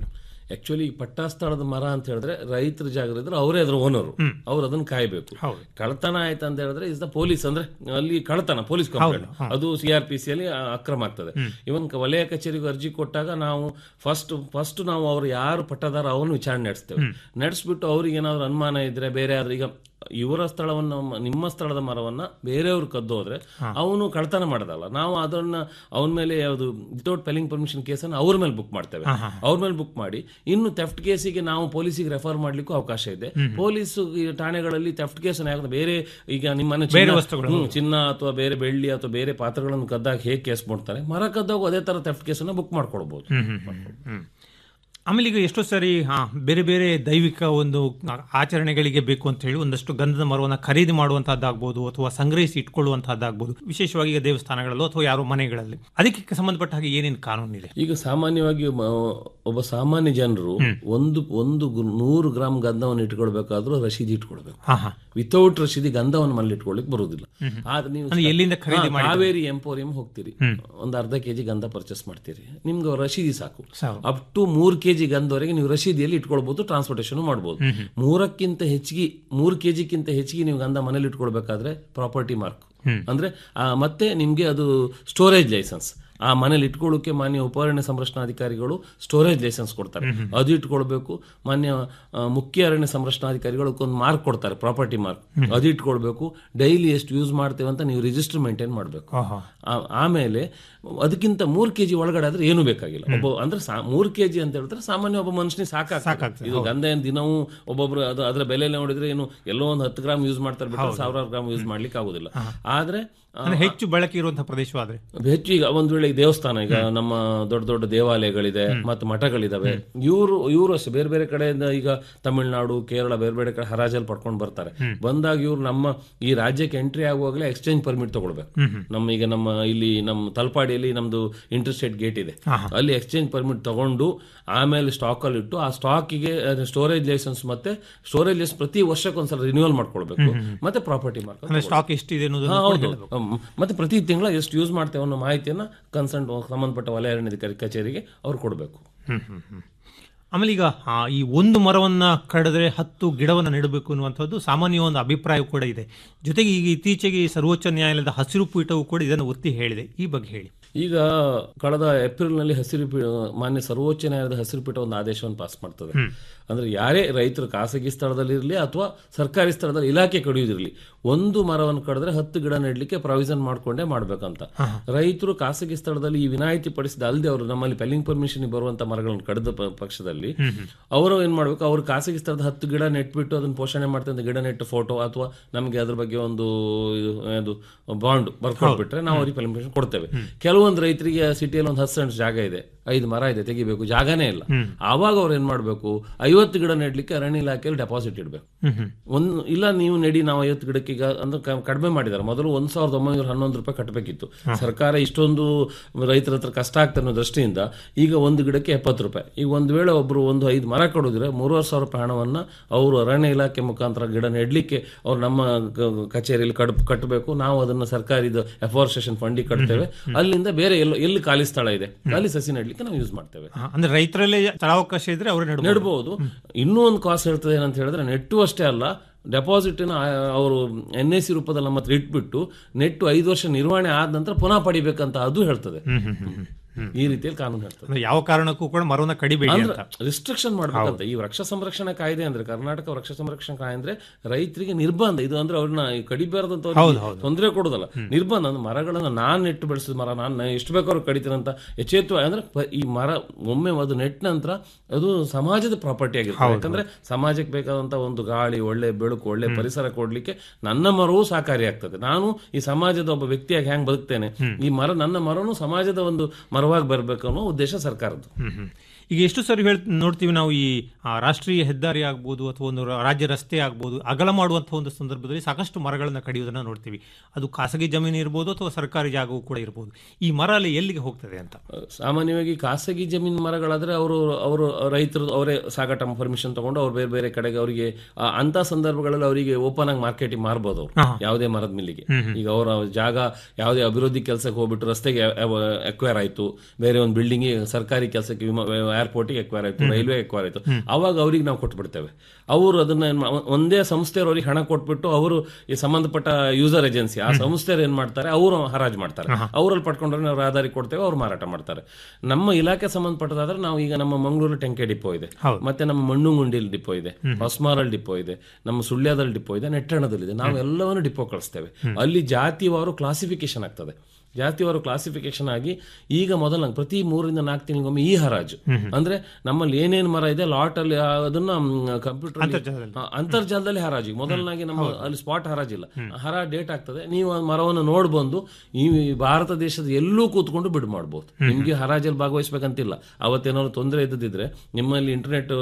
ಆಕ್ಚುಲಿ ಪಟ್ಟಾ ಸ್ಥಳದ ಮರ ಅಂತ ಹೇಳಿದ್ರೆ ರೈತರ ಜಾಗರಿದ್ರೆ ಅವರೇ ಅದ್ರ ಓನರು ಅವ್ರು ಅದನ್ನ ಕಾಯ್ಬೇಕು ಕಳ್ತನ ಆಯ್ತು ಅಂತ ಹೇಳಿದ್ರೆ ಇಸ್ ದ ಪೊಲೀಸ್ ಅಂದ್ರೆ ಅಲ್ಲಿ ಕಳ್ತನ ಪೊಲೀಸ್ ಕಂಪ್ಲೇಂಟ್ ಅದು ಸಿ ಆರ್ ಪಿ ಸಿ ಅಲ್ಲಿ ಆ, ಅಕ್ರಮ ಆಗ್ತದೆ ಇವನ್ ಕ- ವಲಯ ಕಚೇರಿಗೆ ಅರ್ಜಿ ಕೊಟ್ಟಾಗ ನಾವು ಫಸ್ಟ್ ಫಸ್ಟ್ ನಾವು ಅವ್ರು ಯಾರು ಪಟ್ಟದಾರ ಅವನು ವಿಚಾರಣೆ ನಡೆಸ್ತೇವೆ ನಡೆಸ್ಬಿಟ್ಟು ಅವ್ರಿಗೆ ಏನಾದ್ರು ಅನುಮಾನ ಇದ್ರೆ ಬೇರೆ ಯಾರು ಈಗ ಇವರ ಸ್ಥಳವನ್ನು ಮ- ನಿಮ್ಮ ಸ್ಥಳದ ಮರವನ್ನ ಬೇರೆಯವ್ರು ಕದ್ದು ಹೋದ್ರೆ ಅವನು ಕಳ್ತನ ಮಾಡೋದಲ್ಲ ನಾವು ಅದನ್ನ ಅವನ ಮೇಲೆ ಯಾವುದು ವಿತೌಟ್ ಪೆಲಿಂಗ್ ಪರ್ಮಿಷನ್ ಕೇಸನ್ನು ಅವ್ರ ಮೇಲೆ ಬುಕ್ ಮಾಡ್ತೇವೆ ಅವ್ರ ಮೇಲೆ ಬುಕ್ ಮಾಡಿ ಇನ್ನು ಥೆಫ್ಟ್ ಕೇಸಿಗೆ ನಾವು ಪೊಲೀಸಿಗೆ ರೆಫರ್ ಮಾಡ್ಲಿಕ್ಕೂ ಅವಕಾಶ ಇದೆ ಪೊಲೀಸ್ ಈ ಠಾಣೆಗಳಲ್ಲಿ ಥೆಫ್ಟ್ ಕೇಸ್ ಯಾಕಂದ್ರೆ ಬೇರೆ ಈಗ ನಿಮ್ಮನೆ ಬೇರೆ ಚಿನ್ನ- ವಸ್ತುಗಳು. ಹ್ಮ್, ಚಿನ್ನ ಅಥವಾ ಬೇರೆ ಬೆಳ್ಳಿ ಅಥವಾ ಬೇರೆ ಪಾತ್ರಗಳನ್ನು ಕದ್ದಾಗ ಹೇಗೆ ಕೇಸ್ ಮಾಡ್ತಾರೆ ಮರ ಕದ್ದಾಗ ಅದೇ ತರ ಥೆಫ್ಟ್ ಕೇಸನ್ನು ಬುಕ್ ಮಾಡ್ಕೊಳ್ಬಹುದು ಹ್ಮ್, ಹ್ಮ್, ಹ್ಮ್, ಹ್ಮ್. ಆಮೇಲೆ ಈಗ ಎಷ್ಟೋ ಸರಿ ಹಾ ಬೇರೆ ಬೇರೆ ದೈವಿಕ ಒಂದು ಆಚರಣೆಗಳಿಗೆ ಬೇಕು ಅಂತ ಹೇಳಿ ಒಂದಷ್ಟು ಗಂಧದ ಮರವನ್ನು ಖರೀದಿ ಮಾಡುವಂತಹದ್ದಾಗ್ಬೋದು ಅಥವಾ ಸಂಗ್ರಹಿಸಿ ಇಟ್ಕೊಳ್ಳುವಂತಹದ್ದಾಗ್ಬೋದು ವಿಶೇಷವಾಗಿ ಈಗ ದೇವಸ್ಥಾನಗಳಲ್ಲೋ ಅಥವಾ ಯಾರೋ ಮನೆಗಳಲ್ಲಿ ಅದಕ್ಕೆ ಸಂಬಂಧಪಟ್ಟ ಹಾಗೆ ಏನೇನು ಕಾನೂನಿದೆ ಈಗ ಸಾಮಾನ್ಯವಾಗಿ ಮ- ಒಬ್ಬ ಸಾಮಾನ್ಯ ಜನರು ಒಂದು ಒಂದು ಗು- ನೂರು ಗ್ರಾಮ್ ಗಂಧವನ್ನು ಇಟ್ಕೊಳ್ಬೇಕಾದ್ರೂ ರಶೀದಿ ಇಟ್ಕೊಳ್ಬೇಕು ಹಾ, ಹಾ. ವಿತೌಟ್ ರಶೀದಿ ಗಂಧವನ್ನು ಮನೇಲಿ ಇಟ್ಕೊಳ್ಳಿಕ್ ಬರುವುದಿಲ್ಲ ಹ್ಮ್, ಹ್ಮ್. ಆದ್ರೆ ನೀವು ಅಂದ್ರೆ ಎಲ್ಲಿಂದ ಖರೀದಿ ಹಾ, ಮಾಡಿದ್ದು? ಕಾವೇರಿ ಎಂಪೋರಿಯಂ ಹೋಗ್ತೀರಿ ಹ್ಮ್. ಒಂದು ಅರ್ಧ ಕೆಜಿ ಗಂಧ ಪರ್ಚೇಸ್ ಮಾಡ್ತೀರಿ ನಿಮ್ಗೆ ರಶೀದಿ ಸಾಕು ಸಾಕು. ಅಪ್ ಟು ಮೂರ್ ಕೆಜಿ ಗಂಧವರೆಗೆ ನೀವು ರಶೀದಿಯಲ್ಲಿ ಇಟ್ಕೊಳ್ಬಹುದು ಟ್ರಾನ್ಸ್ಪೋರ್ಟೇಷನ್ ಮಾಡಬಹುದು ಹ್ಮ್, ಹ್ಮ್. ಮೂರಕ್ಕಿಂತ ಹೆಚ್ಚಿಗೆ ಮೂರ್ ಕೆಜಿಗಿಂತ ಹೆಚ್ಚಿಗೆ ನೀವು ಗಂಧ ಮನೇಲಿ ಇಟ್ಕೊಳ್ಬೇಕಾದ್ರೆ ಪ್ರಾಪರ್ಟಿ ಮಾರ್ಕ್ ಹ್ಮ್. ಅಂದ್ರೆ ಆ, ಮತ್ತೆ ನಿಮ್ಗೆ ಅದು ಸ್ಟೋರೇಜ್ ಲೈಸೆನ್ಸ್ ಆ ಮನೇಲಿ ಇಟ್ಕೊಳ್ಳೋಕೆ ಮಾನ್ಯ ಉಪಅರಣ್ಯ ಸಂರಕ್ಷಣಾಧಿಕಾರಿಗಳು ಸ್ಟೋರೇಜ್ ಲೈಸೆನ್ಸ್ ಕೊಡ್ತಾರೆ ಹ್ಮ್, ಹ್ಮ್. ಅದು ಇಟ್ಕೊಳ್ಬೇಕು ಮಾನ್ಯ ಆ, ಮುಖ್ಯ ಅರಣ್ಯ ಸಂರಕ್ಷಣಾಧಿಕಾರಿಗಳು ಒಂದು ಮಾರ್ಕ್ ಕೊಡ್ತಾರೆ ಪ್ರಾಪರ್ಟಿ ಮಾರ್ಕ್ ಹ್ಮ್. ಅದು ಇಟ್ಕೊಳ್ಬೇಕು ಡೈಲಿ ಎಷ್ಟು ಯೂಸ್ ಮಾಡ್ತೇವೆ ಅಂತ ನೀವು ರಿಜಿಸ್ಟರ್ ಮೇಂಟೈನ್ ಮಾಡಬೇಕು ಆಹಾ. ಆಮೇಲೆ ಅದಕ್ಕಿಂತ ಮೂರ್ ಕೆಜಿ ಒಳಗಡೆ ಆದ್ರೆ ಏನು ಬೇಕಾಗಿಲ್ಲ ಒಬ್ಬ ಅಂದ್ರೆ ಸಾ- ಮೂರ್ ಕೆಜಿ ಅಂತ ಹೇಳಿದ್ರೆ ಸಾಮಾನ್ಯ ಒಬ್ಬ ಮನುಷ್ಯನಿಗೆ ಸಾಕಾಗ್ತದೆ ಸಾಕಾಗ್ತದೆ, ಇದು ಗಂಧ ಏನ್ ದಿನವೂ ಒಬ್ಬೊಬ್ರು ಅದು ಅದರ ಬೆಲೆ ನೋಡಿದ್ರೆ ಏನು ಎಲ್ಲೋ ಒಂದು ಹತ್ತು ಗ್ರಾಮ್ ಯೂಸ್ ಮಾಡ್ತಾರೆ ಬಿಟ್ಟರೆ ಹೌದು. ಸಾವಿರಾರು ಗ್ರಾಮ್ ಯೂಸ್ ಮಾಡ್ಲಿಕ್ಕೆ ಆಗುದಿಲ್ಲ ಆದ್ರೆ ಆ, ಅಂದ್ರೆ ಹೆಚ್ಚು ಬಳಕೆ ಇರುವಂತಹ ಪ್ರದೇಶವಾದ್ರೆ ಹೆಚ್ಚು ಈಗ ಒಂದ್ ವೇಳೆ ಈ ದೇವಸ್ಥಾನ ಈಗ ನಮ್ಮ ದೊಡ್ಡ ದೊಡ್ಡ ದೇವಾಲಯಗಳಿದೆ ಮತ್ತು ಮಠಗಳಿದಾವೆ ಇವರು ಇವರು ಅಷ್ಟೇ ಬೇರೆ ಬೇರೆ ಕಡೆಯಿಂದ ಈಗ ತಮಿಳುನಾಡು ಕೇರಳ ಬೇರೆ ಬೇರೆ ಕಡೆ ಹರಾಜಲ್ಲಿ ಪಡ್ಕೊಂಡು ಬರ್ತಾರೆ ಬಂದಾಗ ಇವ್ರು ನಮ್ಮ ಈ ರಾಜ್ಯಕ್ಕೆ ಎಂಟ್ರಿ ಆಗುವಾಗಲೇ ಎಕ್ಸ್ಚೇಂಜ್ ಪರ್ಮಿಟ್ ತಗೊಳ್ಬೇಕು ಹ್ಮ್, ಹ್ಮ್. ನಮ್ಮ ಈಗ ನಮ್ಮ ಇಲ್ಲಿ ನಮ್ಮ ತಲಪಾಡಿಯಲ್ಲಿ ನಮ್ದು ಇಂಟರ್ಸ್ಟೇಟ್ ಗೇಟ್ ಇದೆ ಆಹಾ. ಅಲ್ಲಿ ಎಕ್ಸ್ಚೇಂಜ್ ಪರ್ಮಿಟ್ ತಗೊಂಡು ಆಮೇಲೆ ಸ್ಟಾಕ್ ಅಲ್ಲಿ ಇಟ್ಟು ಆ ಸ್ಟಾಕಿಗೆ ಸ್ಟೋರೇಜ್ ಲೈಸೆನ್ಸ್ ಮತ್ತೆ ಸ್ಟೋರೇಜ್ ಲೈಸೆನ್ಸ್ ಪ್ರತಿ ವರ್ಷಕ್ಕೊಂದ್ಸಲ ರಿನ್ಯೂವಲ್ ಮಾಡ್ಕೊಳ್ಬೇಕು ಹ್ಮ್, ಹ್ಮ್. ಮತ್ತೆ ಪ್ರಾಪರ್ಟಿ ಮಾರ್ಕ್ ಅಂದ್ರೆ ಸ್ಟಾಕ್ ಎಷ್ಟಿದೆ ಅನ್ನೋದನ್ನ ಹಾ, ಕೂಡ ಹೌದು ಹೇಳ್ಬೇಕು. ಹ್ಮ್. ಮತ್ತೆ ಪ್ರತಿ ತಿಂಗಳ ಎಷ್ಟು ಯೂಸ್ ಮಾಡ್ತೇವೆ ಅನ್ನೋ ಮಾಹಿತಿಯನ್ನ ಕನ್ಸರ್ನ್ ಸಂಬಂಧಪಟ್ಟ ವಲಯ ಅರಣ್ಯಾಧಿಕಾರಿ ಕಚೇರಿಗೆ ಅವ್ರು ಕೊಡಬೇಕು ಹ್ಮ್, ಹ್ಮ್, ಹ್ಮ್. ಆಮೇಲೆ ಈಗ ಆ, ಈ ಒಂದು ಮರವನ್ನ ಕಡಿದ್ರೆ ಹತ್ತು ಗಿಡವನ್ನು ನೆಡಬೇಕು ಅನ್ನುವಂಥದ್ದು ಸಾಮಾನ್ಯ ಒಂದು ಅಭಿಪ್ರಾಯ ಕೂಡ ಇದೆ ಜೊತೆಗೆ ಈಗ ಇತ್ತೀಚೆಗೆ ಈ ಸರ್ವೋಚ್ಚ ನ್ಯಾಯಾಲಯದ ಹಸಿರು ಪೀಠವು ಕೂಡ ಇದನ್ನು ಒತ್ತಿ ಹೇಳಿದೆ ಈ ಬಗ್ಗೆ ಹೇಳಿ ಈಗ ಕಳೆದ ಏಪ್ರಿಲ್ ನಲ್ಲಿ ಹಸಿರು ಪೀಠ ಮಾನ್ಯ ಸರ್ವೋಚ್ಚ ನ್ಯಾಯಾಲಯದ ಹಸಿರು ಪೀಠ ಒಂದು ಆದೇಶವನ್ನು ಪಾಸ್ ಮಾಡ್ತದೆ ಹ್ಮ್. ಅಂದ್ರೆ ಯಾರೇ ರೈತರು ಖಾಸಗಿ ಸ್ಥಳದಲ್ಲಿ ಇರಲಿ ಅಥವಾ ಸರ್ಕಾರಿ ಸ್ಥಳದಲ್ಲಿ ಇಲಾಖೆ ಕಡಿಯೋದಿರಲಿ ಒಂದು ಮರವನ್ನು ಕಡಿದ್ರೆ ಹತ್ತು ಗಿಡ ನೆಡ್ಲಿಕ್ಕೆ ಪ್ರಾವಿಷನ್ ಮಾಡ್ಕೊಂಡೇ ಮಾಡ್ಬೇಕಂತ ರೈತರು ಖಾಸಗಿ ಸ್ಥಳದಲ್ಲಿ ಈ ವಿನಾಯಿತಿ ಪಡಿಸಿದ ಅಲ್ಲದೆ ಅವರು ನಮ್ಮಲ್ಲಿ ಪೆಲ್ಲಿಂಗ್ ಪರ್ಮಿಷನ್ ಬರುವಂತ ಮರಗಳನ್ನು ಕಡಿದ ಪ- ಪಕ್ಷದಲ್ಲಿ ಹ್ಮ್, ಹ್ಮ್. ಅವರು ಏನ್ ಮಾಡ್ಬೇಕು ಅವ್ರು ಖಾಸಗಿ ಸ್ಥಳದ ಹತ್ತು ಗಿಡ ನೆಟ್ಬಿಟ್ಟು ಅದನ್ನ ಪೋಷಣೆ ಮಾಡ್ತಾರೆ ಗಿಡ ನೆಟ್ಟು ಫೋಟೋ ಅಥವಾ ನಮಗೆ ಅದ್ರ ಬಗ್ಗೆ ಒಂದು ಇದು ಅದು ಬಾಂಡ್ ಬರ್ಕೊಟ್ಬಿಟ್ರೆ ನಾವು ಅವ್ರಿಗೆ ಪರ್ಮಿಷನ್ ಕೊಡ್ತೇವೆ ಕೆಲವೊಂದು ರೈತರಿಗೆ ಸಿಟಿಯಲ್ಲಿ ಒಂದು ಹತ್ತು ಸೆಂಟ್ ಜಾಗ ಇದೆ ಐದು ಮರ ಇದೆ ತೆಗಿಬೇಕು ಜಾಗನೇ ಇಲ್ಲ ಹ್ಮ್. ಆವಾಗ ಅವ್ರು ಏನ್ ಮಾಡ್ಬೇಕು ಐವತ್ತು ಗಿಡ ನೆಡ್ಲಿಕ್ಕೆ ಅರಣ್ಯ ಇಲಾಖೆಯಲ್ಲಿ ಡೆಪಾಸಿಟ್ ಇಡಬೇಕು ಹ್ಮ್, ಹ್ಮ್. ಒಂದು ಇಲ್ಲ ನೀವು ನೆಡಿ ನಾವು ಐವತ್ತು ಗಿಡಕ್ಕೆ ಈಗ ಅಂದ್ರೆ ಕ- ಕಡಿಮೆ ಮಾಡಿದ್ದಾರೆ ಮೊದಲು ಒಂದ್ ಸಾವಿರದ ಒಂಬೈನೂರ ಹನ್ನೊಂದು ರೂಪಾಯಿ ಕಟ್ಟಬೇಕಿತ್ತು ಸರ್ಕಾರ ಇಷ್ಟೊಂದು ರೈತರ ಹತ್ರ ಕಷ್ಟ ಆಗ್ತಾ ಅನ್ನೋ ದೃಷ್ಟಿಯಿಂದ ಈಗ ಒಂದು ಗಿಡಕ್ಕೆ ಎಪ್ಪತ್ತು ರೂಪಾಯಿ ಈಗ ಒಂದು ವೇಳೆ ಒಬ್ರು ಒಂದು ಐದು ಮರ ಕೊಡಿದ್ರೆ ಮೂರುವರೆ ಸಾವಿರ ರೂಪಾಯಿ ಹಣವನ್ನ ಅವರು ಅರಣ್ಯ ಇಲಾಖೆ ಮುಖಾಂತರ ಗಿಡ ನೆಡ್ಲಿಕ್ಕೆ ಅವ್ರು ನಮ್ಮ ಕ- ಕಚೇರಿಯಲ್ಲಿ ಕಡ್ ಕಟ್ಟಬೇಕು ನಾವು ಅದನ್ನ ಸರ್ಕಾರಿದ ಎಫಾರೆಸ್ಟೇಷನ್ ಫಂಡಿಗೆ ಕಟ್ತೇವೆ ಅಲ್ಲಿಂದ ಬೇರೆ ಎಲ್ಲೋ ಎಲ್ಲಿ ಖಾಲಿ ಸ್ಥಳ ಇದೆ ಅಲ್ಲಿ ಸಸಿ ನೆಡ್ಲಿಕ್ಕೆ ನಾವು ಯೂಸ್ ಮಾಡ್ತೇವೆ ಆ, ಅಂದ್ರೆ ರೈತರಲ್ಲೇ ಸ್ಥಳಾವಕಾಶ ಇದ್ರೆ ಅವರು ನೆಡಬಹುದು ನೆಡ್ಬೋದು ಇನ್ನೂ ಒಂದು ಕಾಸ್ಟ್ ಹೇಳ್ತದೆ ಏನಂತ ಹೇಳಿದ್ರೆ ನೆಟ್ಟು ಅಷ್ಟೇ ಅಲ್ಲ ಡೆಪಾಸಿಟ್ ಅವರು ಎನ್ ಎ ಸಿ ರೂಪದಲ್ಲಿ ನಮ್ಮ ಹತ್ರ ಇಟ್ಬಿಟ್ಟು ನೆಟ್ಟು ಐದು ವರ್ಷ ನಿರ್ವಹಣೆ ಆದ ನಂತರ ಪುನಃ ಪಡಿಬೇಕಂತ ಅದು ಹೇಳ್ತದೆ ಹ್ಮ್, ಹ್ಮ್, ಹ್ಮ್, ಹ್ಮ್. ಈ ರೀತಿಯಲ್ಲಿ ಕಾನೂನು ಹೇಳ್ತದೆ ಅಂದ್ರೆ ಯಾವ ಕಾರಣಕ್ಕೂ ಕೂಡ ಮರವನ್ನ ಕಡಿಬೇಡಿ ಅಂದ್ರೆ ಅಂತ ರಿಸ್ಟ್ರಿಕ್ಷನ್ ಮಾಡ್ಬೇಕಂತ ಈ ವೃಕ್ಷ ಸಂರಕ್ಷಣಾ ಕಾಯ್ದೆ ಅಂದ್ರೆ ಕರ್ನಾಟಕ ವೃಕ್ಷ ಸಂರಕ್ಷಣಾ ಕಾಯ್ದೆ ಅಂದ್ರೆ ರೈತರಿಗೆ ನಿರ್ಬಂಧ ಇದು ಅಂದ್ರೆ ಅವ್ರನ್ನ ಕಡಿಬಾರ್ದಂತ ಹೌದು, ಹೌದು. ತೊಂದರೆ ಕೊಡೋದಲ್ಲ ನಿರ್ಬಂಧ ಅಂದ್ರೆ ಮರಗಳನ್ನ ನಾನ್ ನೆಟ್ಟು ಬೆಳೆಸಿದ ಮರ ನಾನು ಎಷ್ಟು ಬೇಕಾದ್ರೂ ಕಡಿತೀನಂತ ಎಚ್ಚೆತ್ತು ಅಂದ್ರೆ ಪ- ಈ ಮರ ಒಮ್ಮೆ ಅದು ನೆಟ್ಟ ನಂತರ ಅದು ಸಮಾಜದ ಪ್ರಾಪರ್ಟಿ ಆಗಿರ್ತದೆ ಹೌದು, ಯಾಕಂದ್ರೆ ಸಮಾಜಕ್ಕೆ ಬೇಕಾದಂತ ಒಂದು ಗಾಳಿ ಒಳ್ಳೆ ಬೆಳಕು ಒಳ್ಳೆ ಪರಿಸರ ಕೊಡ್ಲಿಕ್ಕೆ ನನ್ನ ಮರವೂ ಸಹಕಾರಿಯಾಗ್ತದೆ ನಾನು ಈ ಸಮಾಜದ ಒಬ್ಬ ವ್ಯಕ್ತಿಯಾಗಿ ಹೆಂಗ್ ಬದುಕ್ತೇನೆ ಈ ಮರ ನನ್ನ ಮರನು ಸಮಾಜದ ಒಂದು ಮರವಾಗಿ ಬರ್ಬೇಕು ಅನ್ನೋ ಉದ್ದೇಶ ಸರ್ಕಾರದ್ದು ಹ್ಮ್, ಹ್ಮ್. ಈಗ ಎಷ್ಟು ಸರಿ ಹೇಳ್ ನೋಡ್ತೀವಿ ನಾವು ಈ ಆ, ರಾಷ್ಟ್ರೀಯ ಹೆದ್ದಾರಿ ಆಗ್ಬೋದು ಅಥವಾ ಒಂದು ರಾ- ರಾಜ್ಯ ರಸ್ತೆ ಆಗ್ಬೋದು ಅಗಲ ಮಾಡುವಂತಹ ಒಂದು ಸಂದರ್ಭದಲ್ಲಿ ಸಾಕಷ್ಟು ಮರಗಳನ್ನು ಕಡಿಯೋದನ್ನ ನೋಡ್ತೀವಿ ಅದು ಖಾಸಗಿ ಜಮೀನು ಇರ್ಬೋದು ಅಥವಾ ಸರ್ಕಾರಿ ಜಾಗವೂ ಕೂಡ ಇರ್ಬೋದು ಈ ಮರ ಅಲ್ಲಿ ಎಲ್ಲಿಗೆ ಹೋಗ್ತದೆ ಅಂತ ಸಾಮಾನ್ಯವಾಗಿ ಖಾಸಗಿ ಜಮೀನು ಮರಗಳಾದ್ರೆ ಅವರು ಅವರು ರೈತರು ಅವರೇ ಸಾಗಾಟ ಪರ್ಮಿಷನ್ ತಗೊಂಡು ಅವ್ರು ಬೇರೆ ಬೇರೆ ಕಡೆಗೆ ಅವರಿಗೆ ಅಂತ ಸಂದರ್ಭಗಳಲ್ಲಿ ಅವರಿಗೆ ಓಪನ್ ಆಗಿ ಮಾರ್ಕೆಟಿಂಗ್ ಮಾರ್ಬೋದು ಅವರು ಹಾ. ಯಾವುದೇ ಮರದ ಮಿಲ್ಲಿಗೆ ಹ್ಮ್, ಹ್ಮ್. ಈಗ ಅವರ ಜಾಗ ಯಾವುದೇ ಅಭಿವೃದ್ಧಿ ಕೆಲಸಕ್ಕೆ ಹೋಗ್ಬಿಟ್ಟು ರಸ್ತೆಗೆ ಅಕ್ವೈರ್ ಆಯ್ತು ಬೇರೆ ಒಂದು ಬಿಲ್ಡಿಂಗ್ ಸರ್ಕಾರಿ ಕೆಲಸಕ್ಕೆ ಏರ್ಪೋರ್ಟಿಗೆ ಎಕ್ವೈರ್ ಆಯ್ತು ರೈಲ್ವೆ ಎಕ್ವೈರ್ ಆಯ್ತು ಅವಾಗ ಅವ್ರಿಗೆ ನಾವು ಕೊಟ್ಬಿಡ್ತೇವೆ ಅವರು ಅದನ್ನ ಏನ್ ಮಾ- ಒಂದೇ ಸಂಸ್ಥೆಯವ್ರಿಗೆ ಹಣ ಕೊಟ್ಬಿಟ್ಟು ಅವರು ಈ ಸಂಬಂಧಪಟ್ಟ ಯೂಸರ್ ಏಜೆನ್ಸಿ ಆ ಸಂಸ್ಥೆಯವ್ರು ಏನ್ ಮಾಡ್ತಾರೆ ಅವರು ಹರಾಜು ಮಾಡ್ತಾರೆ ಅವರಲ್ಲಿ ಪಡ್ಕೊಂಡ್ರೆ ನಾವು ರಹದಾರಿ ಕೊಡ್ತೇವೆ ಅವ್ರು ಮಾರಾಟ ಮಾಡ್ತಾರೆ ನಮ್ಮ ಇಲಾಖೆ ಸಂಬಂಧಪಟ್ಟದಾದ್ರೆ ನಾವು ಈಗ ನಮ್ಮ ಮಂಗಳೂರು ಟೆಂಕೆ ಡಿಪೋ ಇದೆ ಮತ್ತೆ ನಮ್ಮ ಮಣ್ಣುಗುಂಡಿಲಿ ಡಿಪೋ ಇದೆ ಹೊಸ್ಮಾರಲ್ಲಿ ಡಿಪೋ ಇದೆ ನಮ್ಮ ಸುಳ್ಯದಲ್ಲಿ ಡಿಪೋ ಇದೆ ನೆಟ್ಟಣದಲ್ಲಿದೆ ನಾವು ಎಲ್ಲವನ್ನು ಡಿಪೋ ಕಳಿಸ್ತೇವೆ ಅಲ್ಲಿ ಜಾತಿವಾರು ಕ್ಲಾಸಿಫಿಕೇಶನ್ ಆಗ್ತದೆ ಜಾತಿವಾರು ಕ್ಲಾಸಿಫಿಕೇಶನ್ ಆಗಿ ಈಗ ಮೊದಲ ಪ್ರತಿ ಮೂರರಿಂದ ನಾಲ್ಕು ತಿಂಗಳಿಗೊಮ್ಮೆ ಈ ಹರಾಜು ಅಂದ್ರೆ ನಮ್ಮಲ್ಲಿ ಏನೇನು ಮರ ಇದೆ ಲಾಟ್ ಅಲ್ಲಿ ಆ, ಅದನ್ನ ಕಂಪ್ಯೂಟರ್ ಅಂತರ್ಜಾಲದಲ್ಲಿ ಹರಾಜು ಮೊದಲನಾಗಿ ನಮ್ಮ ಅಲ್ಲಿ ಸ್ಪಾಟ್ ಹರಾಜಿಲ್ಲ ಹರ ಡೇಟ್ ಆಗ್ತದೆ ನೀವು ಆ ಮರವನ್ನು ನೋಡ್ಬಂದು ಈ ಭಾರತ ದೇಶದ ಎಲ್ಲೂ ಕೂತ್ಕೊಂಡು ಬಿಡ್ ಮಾಡಬಹುದು ನಿಮ್ಗೆ ಹರಾಜಲ್ಲಿ ಭಾಗವಹಿಸ್ಬೇಕಂತಿಲ್ಲ ಅವತ್ತೇನಾದ್ರು ತೊಂದರೆ ಇದ್ದದಿದ್ರೆ ನಿಮ್ಮಲ್ಲಿ ಇಂಟರ್ನೆಟ್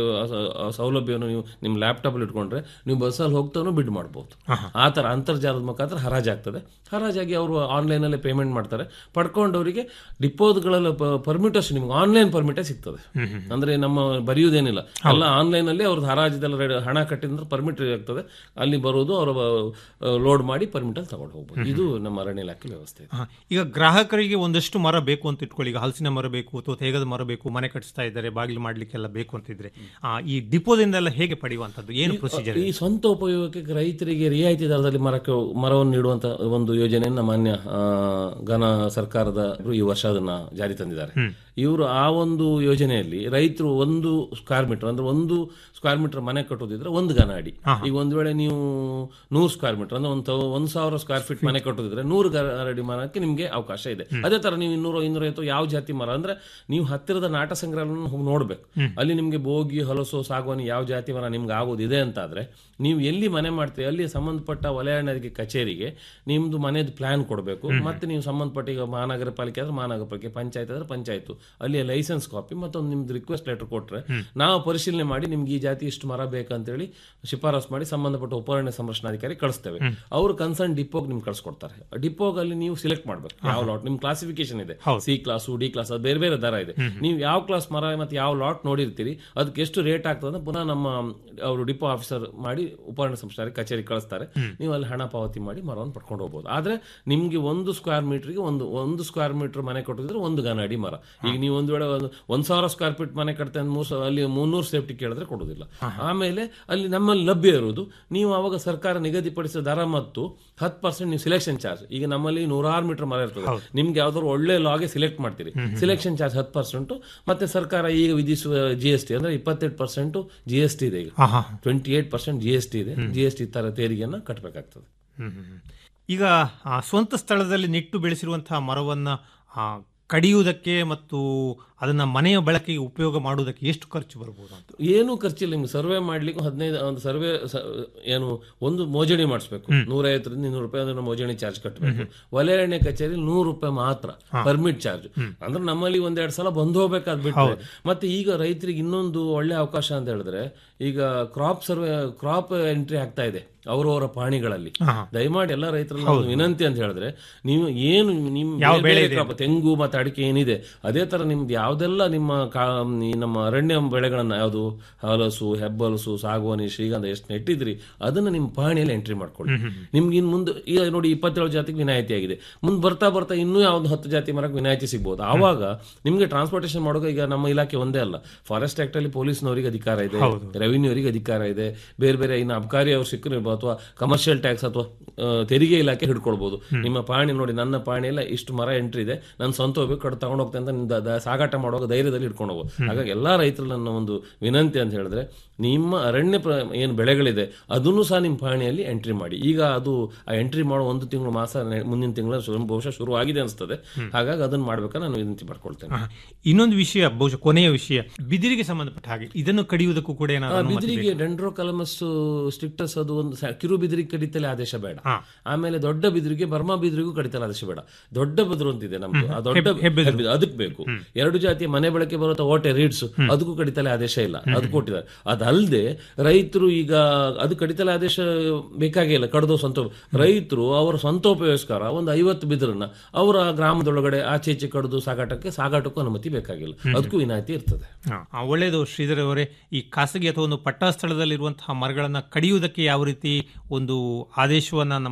ಸೌಲಭ್ಯವನ್ನು ನೀವು ನಿಮ್ಮ ಲ್ಯಾಪ್ಟಾಪ್ ಇಟ್ಕೊಂಡ್ರೆ ನೀವು ಬಸ್ಸಲ್ಲಿ ಹೋಗ್ತಾನು ಬಿಡ್ ಮಾಡಬಹುದು ಆ ತರ ಅಂತರ್ಜಾಲದ ಮುಖಾಂತರ ಹರಾಜಾಗ್ತದೆ ಹರಾಜಾಗಿ ಅವರು ಆನ್ಲೈನ್ ಅಲ್ಲೇ ಪೇಮೆಂಟ್ ಮಾಡ್ತಾರೆ ಪಡ್ಕೊಂಡವರಿಗೆ ಡಿಪೋದ್ಗಳೆಲ್ಲ ಪರ್ಮಿಟಸ್ ನಿಮ್ಗೆ ಆನ್ಲೈನ್ ಪರ್ಮಿಟೇ ಸಿಗ್ತದೆ ಅಂದ್ರೆ ನಮ್ಮ ಬರೆಯುವುದೇನಿಲ್ಲ ಎಲ್ಲ ಆನ್ಲೈನ್ ಅಲ್ಲಿ ಅವ್ರದ್ದು ಹರಾಜದೆಲ್ಲ ರೆಡಿ ಹಣ ಕಟ್ಟಿದ್ರೆ ಪರ್ಮಿಟ್ ಆಗ್ತದೆ ಅಲ್ಲಿ ಬರೋದು ಅವರು ಲೋಡ್ ಮಾಡಿ ಪರ್ಮಿಟ್ ಅಲ್ಲಿ ತಗೊಂಡು ಹೋಗ್ಬೋದು ಇದು ನಮ್ಮ ಅರಣ್ಯ ಇಲಾಖೆ ವ್ಯವಸ್ಥೆ ಇದೆ. ಹಾ. ಈಗ ಗ್ರಾಹಕರಿಗೆ ಒಂದಷ್ಟು ಮರ ಬೇಕು ಅಂತ ಇಟ್ಕೊಳ್ಳಿ ಈಗ ಹಲಸಿನ ಮರ ಬೇಕು ಅಥವಾ ತೇಗದ ಮರ ಬೇಕು ಮನೆ ಕಟ್ಟಿಸ್ತಾ ಇದ್ದಾರೆ ಬಾಗಿಲು ಮಾಡ್ಲಿಕ್ಕೆಲ್ಲ ಬೇಕು ಅಂತಿದ್ರೆ ಆ, ಈ ಡಿಪೋದಿಂದ ಎಲ್ಲ ಹೇಗೆ ಪಡೆಯುವಂತದ್ದು ಏನು ಪ್ರೊಸೀಜರ್ ಈ ಸ್ವಂತ ಉಪಯೋಗಕ್ಕೆ ರೈತರಿಗೆ ರಿಯಾಯಿತಿ ದರದಲ್ಲಿ ಮರಕ್ಕೆ ಮರವನ್ನು ನೀಡುವಂತ ಒಂದು ಯೋಜನೆಯನ್ನ ಮಾನ್ಯ ಆ, ಘನ ಸರ್ಕಾರದ ಈ ವರ್ಷ ಅದನ್ನ ಜಾರಿ ತಂದಿದ್ದಾರೆ ಇವರು ಆ ಒಂದು ಯೋಜನೆಯಲ್ಲಿ ರೈತರು ಒಂದು ಸ್ಕ್ವೇರ್ ಮೀಟರ್ ಅಂದ್ರೆ ಒಂದು ಸ್ಕ್ವೇರ್ ಮೀಟರ್ ಮನೆ ಕಟ್ಟೋದಿದ್ರೆ ಒಂದು ಘನ ಅಡಿ ಈಗ ಒಂದ್ ವೇಳೆ ನೀವು ನೂರು ಸ್ಕ್ವೇರ್ ಮೀಟರ್ ಅಂದ್ರೆ ಒಂದು ಒಂದ್ ಸಾವಿರ ಸ್ಕ್ವೇರ್ ಫೀಟ್ ಮನೆ ಕಟ್ಟೋದಿದ್ರೆ ನೂರು ಘನ ಅಡಿ ಮರಕ್ಕೆ ನಿಮ್ಗೆ ಅವಕಾಶ ಇದೆ ಅದೇ ತರ ನೀವು ಇನ್ನೂರು ಇನ್ನೂರೈವತ್ತು ಯಾವ ಜಾತಿ ಮರ ಅಂದ್ರೆ ನೀವು ಹತ್ತಿರದ ನಾಟ ಸಂಗ್ರಹಾಲಯ ಹೋಗಿ ನೋಡ್ಬೇಕು ಅಲ್ಲಿ ನಿಮ್ಗೆ ಬೋಗಿ ಹಲಸು ಸಾಗುವಾನಿ ಯಾವ ಜಾತಿ ಮರ ನಿಮ್ಗೆ ಆಗೋದಿದೆ ಅಂತಾದ್ರೆ ನೀವು ಎಲ್ಲಿ ಮನೆ ಮಾಡ್ತೀರಿ ಅಲ್ಲಿ ಸಂಬಂಧಪಟ್ಟ ವಲಯ ಅರಣ್ಯ ಕಚೇರಿಗೆ ನಿಮ್ದು ಮನೆದು ಪ್ಲಾನ್ ಕೊಡಬೇಕು ಮತ್ತೆ ನೀವು ಸಂಬಂಧಪಟ್ಟ ಈಗ ಮಹಾನಗರ ಪಾಲಿಕೆ ಆದ್ರೆ ಮಹಾನಗರ ಪಾಲಿಕೆ ಪಂಚಾಯತ್ ಆದ್ರೆ ಪಂಚಾಯತ್ ಅಲ್ಲಿ ಲೈಸೆನ್ಸ್ ಕಾಪಿ ಮತ್ತೊಂದು ನಿಮ್ದು ರಿಕ್ವೆಸ್ಟ್ ಲೆಟರ್ ಕೊಟ್ರೆ ನಾವು ಪರಿಶೀಲನೆ ಮಾಡಿ ನಿಮ್ಗೆ ಈ ಜಾತಿ ಇಷ್ಟು ಮರ ಬೇಕಂತೇಳಿ ಶಿಫಾರಸ್ ಮಾಡಿ ಸಂಬಂಧಪಟ್ಟ ಉಪರಣ್ಯ ಸಂರಕ್ಷಣಾಧಿಕಾರಿ ಕಳಿಸ್ತೇವೆ ಅವರು ಕನ್ಸರ್ನ್ ಡಿಪೋಗ್ ನಿಮ್ಗೆ ಕಳ್ಸಿಕೊಡ್ತಾರೆ ಡಿಪೋಗ್ ಅಲ್ಲಿ ನೀವು ಸಿಲೆಕ್ಟ್ ಮಾಡ್ಬೇಕು ಯಾವ ಲಾಟ್ ನಿಮ್ ಕ್ಲಾಸಿಫಿಕೇಶನ್ ಇದೆ ಸಿ ಕ್ಲಾಸ್ ಡಿ ಕ್ಲಾಸ್ ಅದು ಬೇರೆ ಬೇರೆ ದರ ಇದೆ ನೀವು ಯಾವ ಕ್ಲಾಸ್ ಮರ ಮತ್ತೆ ಯಾವ ಲಾಟ್ ನೋಡಿರ್ತೀರಿ ಅದಕ್ಕೆ ಎಷ್ಟು ರೇಟ್ ಆಗ್ತದೆ ಅಂತ ಪುನಃ ನಮ್ಮ ಅವರು ಡಿಪೋ ಆಫೀಸರ್ ಮಾಡಿ ಉಪಕರಣ ಸಂಸ್ಥೆ ಕಚೇರಿ ಕಳಿಸ್ತಾರೆ ನೀವು ಅಲ್ಲಿ ಹಣ ಪಾವತಿ ಮಾಡಿ ಮರವನ್ನು ಪಡ್ಕೊಂಡು ಹೋಗ್ಬೋದು ಆದ್ರೆ ನಿಮ್ಗೆ ಒಂದು ಸ್ಕ್ವೇರ್ ಮೀಟರ್ಗೆ ಒಂದು ಒಂದು ಸ್ಕ್ವೇರ್ ಮೀಟರ್ ಮನೆ ಕೊಟ್ಟಿದ್ರೆ ಒಂದು ಘನ ಅಡಿ ಮರ ಈಗ ನೀವು ಒಂದು ವೇಳೆ ಒಂದು ಒಂದ್ ಸಾವಿರ ಸ್ಕ್ವೇರ್ ಫೀಟ್ ಮನೆ ಕಟ್ತೆ ಅಂತ ಮೂರ್ ಸಾವಿರ- ಅಲ್ಲಿ ಮುನ್ನೂರು ಸೇಫ್ಟಿ ಕೇಳಿದ್ರೆ ಕೊಡೋದಿಲ್ಲ ಆಮೇಲೆ ಅಲ್ಲಿ ನಮ್ಮಲ್ಲಿ ಲಭ್ಯ ಇರುವುದು ನೀವು ಅವಾಗ ಸರ್ಕಾರ ನಿಗದಿಪಡಿಸಿದ ದರ ಮತ್ತು ಹತ್ತು ಪರ್ಸೆಂಟ್ ನೀವು ಸಿಲೆಕ್ಷನ್ ಚಾರ್ಜ್ ಈಗ ನಮ್ಮಲ್ಲಿ ನೂರಾರು ಮೀಟರ್ ಮರ ಇರ್ತದೆ ನಿಮ್ಗೆ ಯಾವ್ದಾದ್ರು ಒಳ್ಳೆ ಲಾಗೆ ಸಿಲೆಕ್ಟ್ ಮಾಡ್ತೀರಿ ಸಿಲೆಕ್ಷನ್ ಚಾರ್ಜ್ ಹತ್ತು ಪರ್ಸೆಂಟ್ ಮತ್ತೆ ಸರ್ಕಾರ ಈಗ ವಿಧಿಸುವ ಜಿ ಎಸ್ ಟಿ ಅಂದ್ರೆ ಇಪ್ಪತ್ತೆಂಟು ಪರ್ಸೆಂಟ್ ಜಿ ಎಸ್ ಟಿ ಇದೆ ಈಗ ಆಹಾ. Twenty eight percent G S T ಇದೆ ಜಿ ಎಸ್ ಟಿ ತರ ತೆರಿಗೆಯನ್ನ ಕಟ್ಟಬೇಕಾಗ್ತದೆ ಹ್ಮ್, ಹ್ಮ್, ಹ್ಮ್. ಈಗ ಆ, ಸ್ವಂತ ಸ್ಥಳದಲ್ಲಿ ನೆಟ್ಟು ಬೆಳೆಸಿರುವಂತಹ ಮರವನ್ನ ಆ, ಕಡಿಯುವುದಕ್ಕೆ ಮತ್ತು ಅದನ್ನ ಮನೆಯ ಬಳಕೆಗೆ ಉಪಯೋಗ ಮಾಡುವುದಕ್ಕೆ ಎಷ್ಟು ಖರ್ಚು ಬರ್ಬೋದು ಅಂತ ಏನು ಖರ್ಚಿಲ್ಲ ನಿಮ್ಗೆ ಸರ್ವೆ ಮಾಡ್ಲಿಕ್ಕೆ ಹದಿನೈದು ಒಂದು ಸರ್ವೆ ಸ- ಏನು ಒಂದು ಮೋಜಣಿ ಮಾಡಿಸ್ಬೇಕು ನೂರೈವತ್ತರಿಂದ ಇನ್ನೂರು ರೂಪಾಯಿ ಅದನ್ನ ಮೋಜಣಿ ಚಾರ್ಜ್ ಕಟ್ಟಬೇಕು ವಲಯ ಅರಣ್ಯ ಕಚೇರಿ ನೂರು ರೂಪಾಯಿ ಮಾತ್ರ ಪರ್ಮಿಟ್ ಚಾರ್ಜ್ ಅಂದ್ರೆ ನಮ್ಮಲ್ಲಿ ಒಂದೆರಡು ಸಲ ಬಂದು ಹೋಗ್ಬೇಕಾದ್ ಬಿಟ್ಟರೆ ಮತ್ತೆ ಈಗ ರೈತರಿಗೆ ಇನ್ನೊಂದು ಒಳ್ಳೆ ಅವಕಾಶ ಅಂತ ಹೇಳಿದ್ರೆ ಈಗ ಕ್ರಾಪ್ ಸರ್ವೆ ಕ್ರಾಪ್ ಎಂಟ್ರಿ ಆಗ್ತಾ ಇದೆ ಅವರವರ ಪಾಣಿಗಳಲ್ಲಿ ದಯಮಾಡಿ ಎಲ್ಲ ರೈತರಲ್ಲಿ ಒಂದು ವಿನಂತಿ ಅಂತ ಹೇಳಿದ್ರೆ ನೀವು ಏನು ನಿಮ್ ಯಾವ ಬೇರೆ ಬೆಳೆ ಬೇರೆ ಇದೆ crop, ತೆಂಗು ಮತ್ತೆ ಅಡಿಕೆ ಏನಿದೆ ಅದೇ ತರ ನಿಮ್ದು ಯಾವ್ದೆಲ್ಲ ನಿಮ್ಮ ಕಾ- ಈ ನಮ್ಮ ಅರಣ್ಯ ಬೆಳೆಗಳನ್ನ ಯಾವುದು ಹಲಸು ಹೆಬ್ಬಲಸು ಸಾಗುವಾನಿ ಶ್ರೀಗಂಧ ಎಷ್ಟು ನೆಟ್ಟಿದ್ರಿ ಅದನ್ನ ನಿಮ್ಮ ಪಾಣಿಯಲ್ಲಿ ಎಂಟ್ರಿ ಮಾಡ್ಕೊಳ್ಳಿ ನಿಮ್ಗೆ ಇನ್ ಮುಂದೆ ಈಗ ನೋಡಿ ಇಪ್ಪತ್ತೇಳು ಜಾತಿಗೆ ವಿನಾಯಿತಿ ಆಗಿದೆ ಮುಂದೆ ಬರ್ತಾ ಬರ್ತಾ ಇನ್ನೂ ಯಾವ್ದು ಹತ್ತು ಜಾತಿ ಮರಕ್ಕೆ ವಿನಾಯಿತಿ ಸಿಗ್ಬೋದು ಆವಾಗ ನಿಮ್ಗೆ ಟ್ರಾನ್ಸ್ಪೋರ್ಟೇಷನ್ ಮಾಡುವಾಗ ಈಗ ನಮ್ಮ ಇಲಾಖೆ ಒಂದೇ ಅಲ್ಲ ಫಾರೆಸ್ಟ್ ಆಕ್ಟ್ ಅಲ್ಲಿ ಪೊಲೀಸ್ನವರಿಗೆ ಅಧಿಕಾರ ಇದೆ ರೆವಿನ್ಯೂ ಅವರಿಗೆ ಅಧಿಕಾರ ಇದೆ ಬೇರೆ ಬೇರೆ ಇನ್ನು ಅಬಕಾರಿ ಅವ್ರು ಸಿಕ್ಕರು ಅಥವಾ ಕಮರ್ಷಿಯಲ್ ಟ್ಯಾಕ್ಸ್ ಅಥವಾ ಆ, ತೆರಿಗೆ ಇಲಾಖೆ ಹಿಡ್ಕೊಳ್ಬಹುದು ನಿಮ್ಮ ಪಾಣಿ ನೋಡಿ ನನ್ನ ಪಾಣಿ ಎಲ್ಲ ಇಷ್ಟು ಮರ ಎಂಟ್ರಿ ಇದೆ ನನ್ನ ಸ್ವಂತ ಹೋಗ್ಬೇಕು ಕಡೆ ತಗೊಂಡು ಹೋಗ್ತೇನೆ ಅಂತ ನಿಮ್ದು ದ- ಸಾಗಾಟ ಮಾಡುವಾಗ ಧೈರ್ಯದಲ್ಲಿ ಹಿಡ್ಕೊಂಡು ಹೋಗು ಹಾಗಾಗಿ ಎಲ್ಲಾ ರೈತರು ನನ್ನ ಒಂದು ವಿನಂತಿ ಅಂತ ಹೇಳಿದ್ರೆ ನಿಮ್ಮ ಅರಣ್ಯ ಪ್ರ ಏನು ಬೆಳೆಗಳಿದೆ ಅದನ್ನು ಸಹ ನಿಮ್ಮ ಪಾಣಿಯಲ್ಲಿ ಎಂಟ್ರಿ ಮಾಡಿ ಈಗ ಅದು ಆ ಎಂಟ್ರಿ ಮಾಡೋ ಒಂದು ತಿಂಗಳು ಮಾಸ ನೆ- ಮುಂದಿನ ತಿಂಗಳ ಶುರು- ಬಹುಶಃ ಶುರು ಆಗಿದೆ ಅನಿಸ್ತದೆ ಹಾಗಾಗಿ ಅದನ್ನು ಮಾಡ್ಬೇಕಾದ್ರೆ ನಾನು ವಿನಂತಿ ಮಾಡ್ಕೊಳ್ತೇನೆ ಆಹಾ. ಇನ್ನೊಂದು ವಿಷಯ ಬಹುಶಃ ಕೊನೆಯ ವಿಷಯ ಬಿದಿರಿಗೆ ಸಂಬಂಧಪಟ್ಟ ಹಾಗೆ ಇದನ್ನು ಕಡಿಯುವುದಕ್ಕೂ ಕೂಡ ಆ, ಏನಾದ್ರು ಅನುಮತಿ ಬಿದಿರಿಗೆ ಬೇಕಾ? ಡೆಂಡ್ರೋ ಕಲಮಸ್ ಸ್ಟ್ರಿಕ್ಟಸ್ ಅದು ಒಂದು ಸ- ಕಿರು ಬಿದಿರಿಗೆ ಕಡಿತಲೆ ಆದೇಶ ಬೇಡ ಆಮೇಲೆ ದೊಡ್ಡ ಬಿದಿರಿಗೆ ಬರ್ಮಾ ಬಿದಿರಿಗೂ ಕಡಿತಲೆ ಆದೇಶ ಬೇಡ ದೊಡ್ಡ ಬಿದಿರು ಅಂತಿದೆ ನಮ್ದು ಆ ದೊಡ್ಡ ಹೆಬ್- ಹೆಬ್ಬೆದಿರು. ಹೆಬ್ಬೆದಿರು, ಅದಕ್ಕೆ ಬೇಕು ಎರಡು ಜಾತಿಯ ಮನೆ ಬಳಕೆ ಬರುತ್ತಾ ಓಟೆ ರೀಡ್ಸ್ ಅದಕ್ಕೂ ಕಡಿತಲೆ ಆದೇಶ ಇಲ್ಲ ಅದು ಕೊಟ್ಟಿದ್ದಾರೆ ಅದಲ್ಲದೆ ರೈತರು ಈಗ ಅದು ಕಡಿತಲೆ ಆದೇಶ ಬೇಕಾಗಿಲ್ಲ ಕಡ್ದು ಸ್ವಂತ ರೈತರು ಅವರ ಸ್ವಂತ ಉಪಯೋಗಸ್ಕಾರ ಒಂದು ಐವತ್ತು ಬಿದಿರನ್ನ ಅವರ ಗ್ರಾಮದೊಳಗಡೆ ಆಚೆ ಈಚೆ ಕಡ್ದು ಸಾಗಾಟಕ್ಕೆ ಸಾಗಾಟಕ್ಕೂ ಅನುಮತಿ ಬೇಕಾಗಿಲ್ಲ ಅದಕ್ಕೂ ವಿನಾಯಿತಿ ಇರ್ತದೆ ಹಾ, ಆ, ಒಳ್ಳೆಯದು ಶ್ರೀಧರ್ ಅವರೇ ಈ ಖಾಸಗಿ ಅಥವಾ ಒಂದು ಪಟ್ಟಾ ಸ್ಥಳದಲ್ಲಿರುವಂತಹ ಮರಗಳನ್ನ ಕಡಿಯುವುದಕ್ಕೆ ಯಾವ ರೀತಿ ಒಂದು ಆದೇಶವನ್ನ ನಮ್ಮ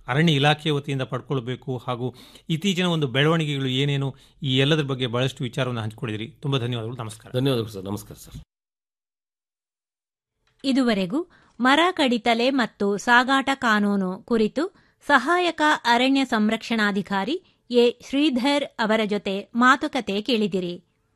ಅರಣ್ಯ ಇಲಾಖೆಯ ವತಿಯಿಂದ ಪಡ್ಕೊಳ್ಬೇಕು ಹಾಗೂ ಇತ್ತೀಚಿನ ಒಂದು ಬೆಳವಣಿಗೆಗಳು ಏನೇನು ಈ ಎಲ್ಲದರ ಬಗ್ಗೆ ಬಹಳಷ್ಟು ವಿಚಾರವನ್ನು ಹಂಚಿಕೊಂಡಿದ್ದೀರಿ ತುಂಬ ಧನ್ಯವಾದಗಳು ನಮಸ್ಕಾರ ಧನ್ಯವಾದಗಳು ಸರ್ ನಮಸ್ಕಾರ ಸರ್ ಇದುವರೆಗೂ ಮರ ಕಡಿತಲೆ ಮತ್ತು ಸಾಗಾಟ ಕಾನೂನು ಕುರಿತು ಸಹಾಯಕ ಅರಣ್ಯ ಸಂರಕ್ಷಣಾಧಿಕಾರಿ ಎ ಶ್ರೀಧರ್ ಅವರ ಜೊತೆ ಮಾತುಕತೆ ಕೇಳಿದಿರಿ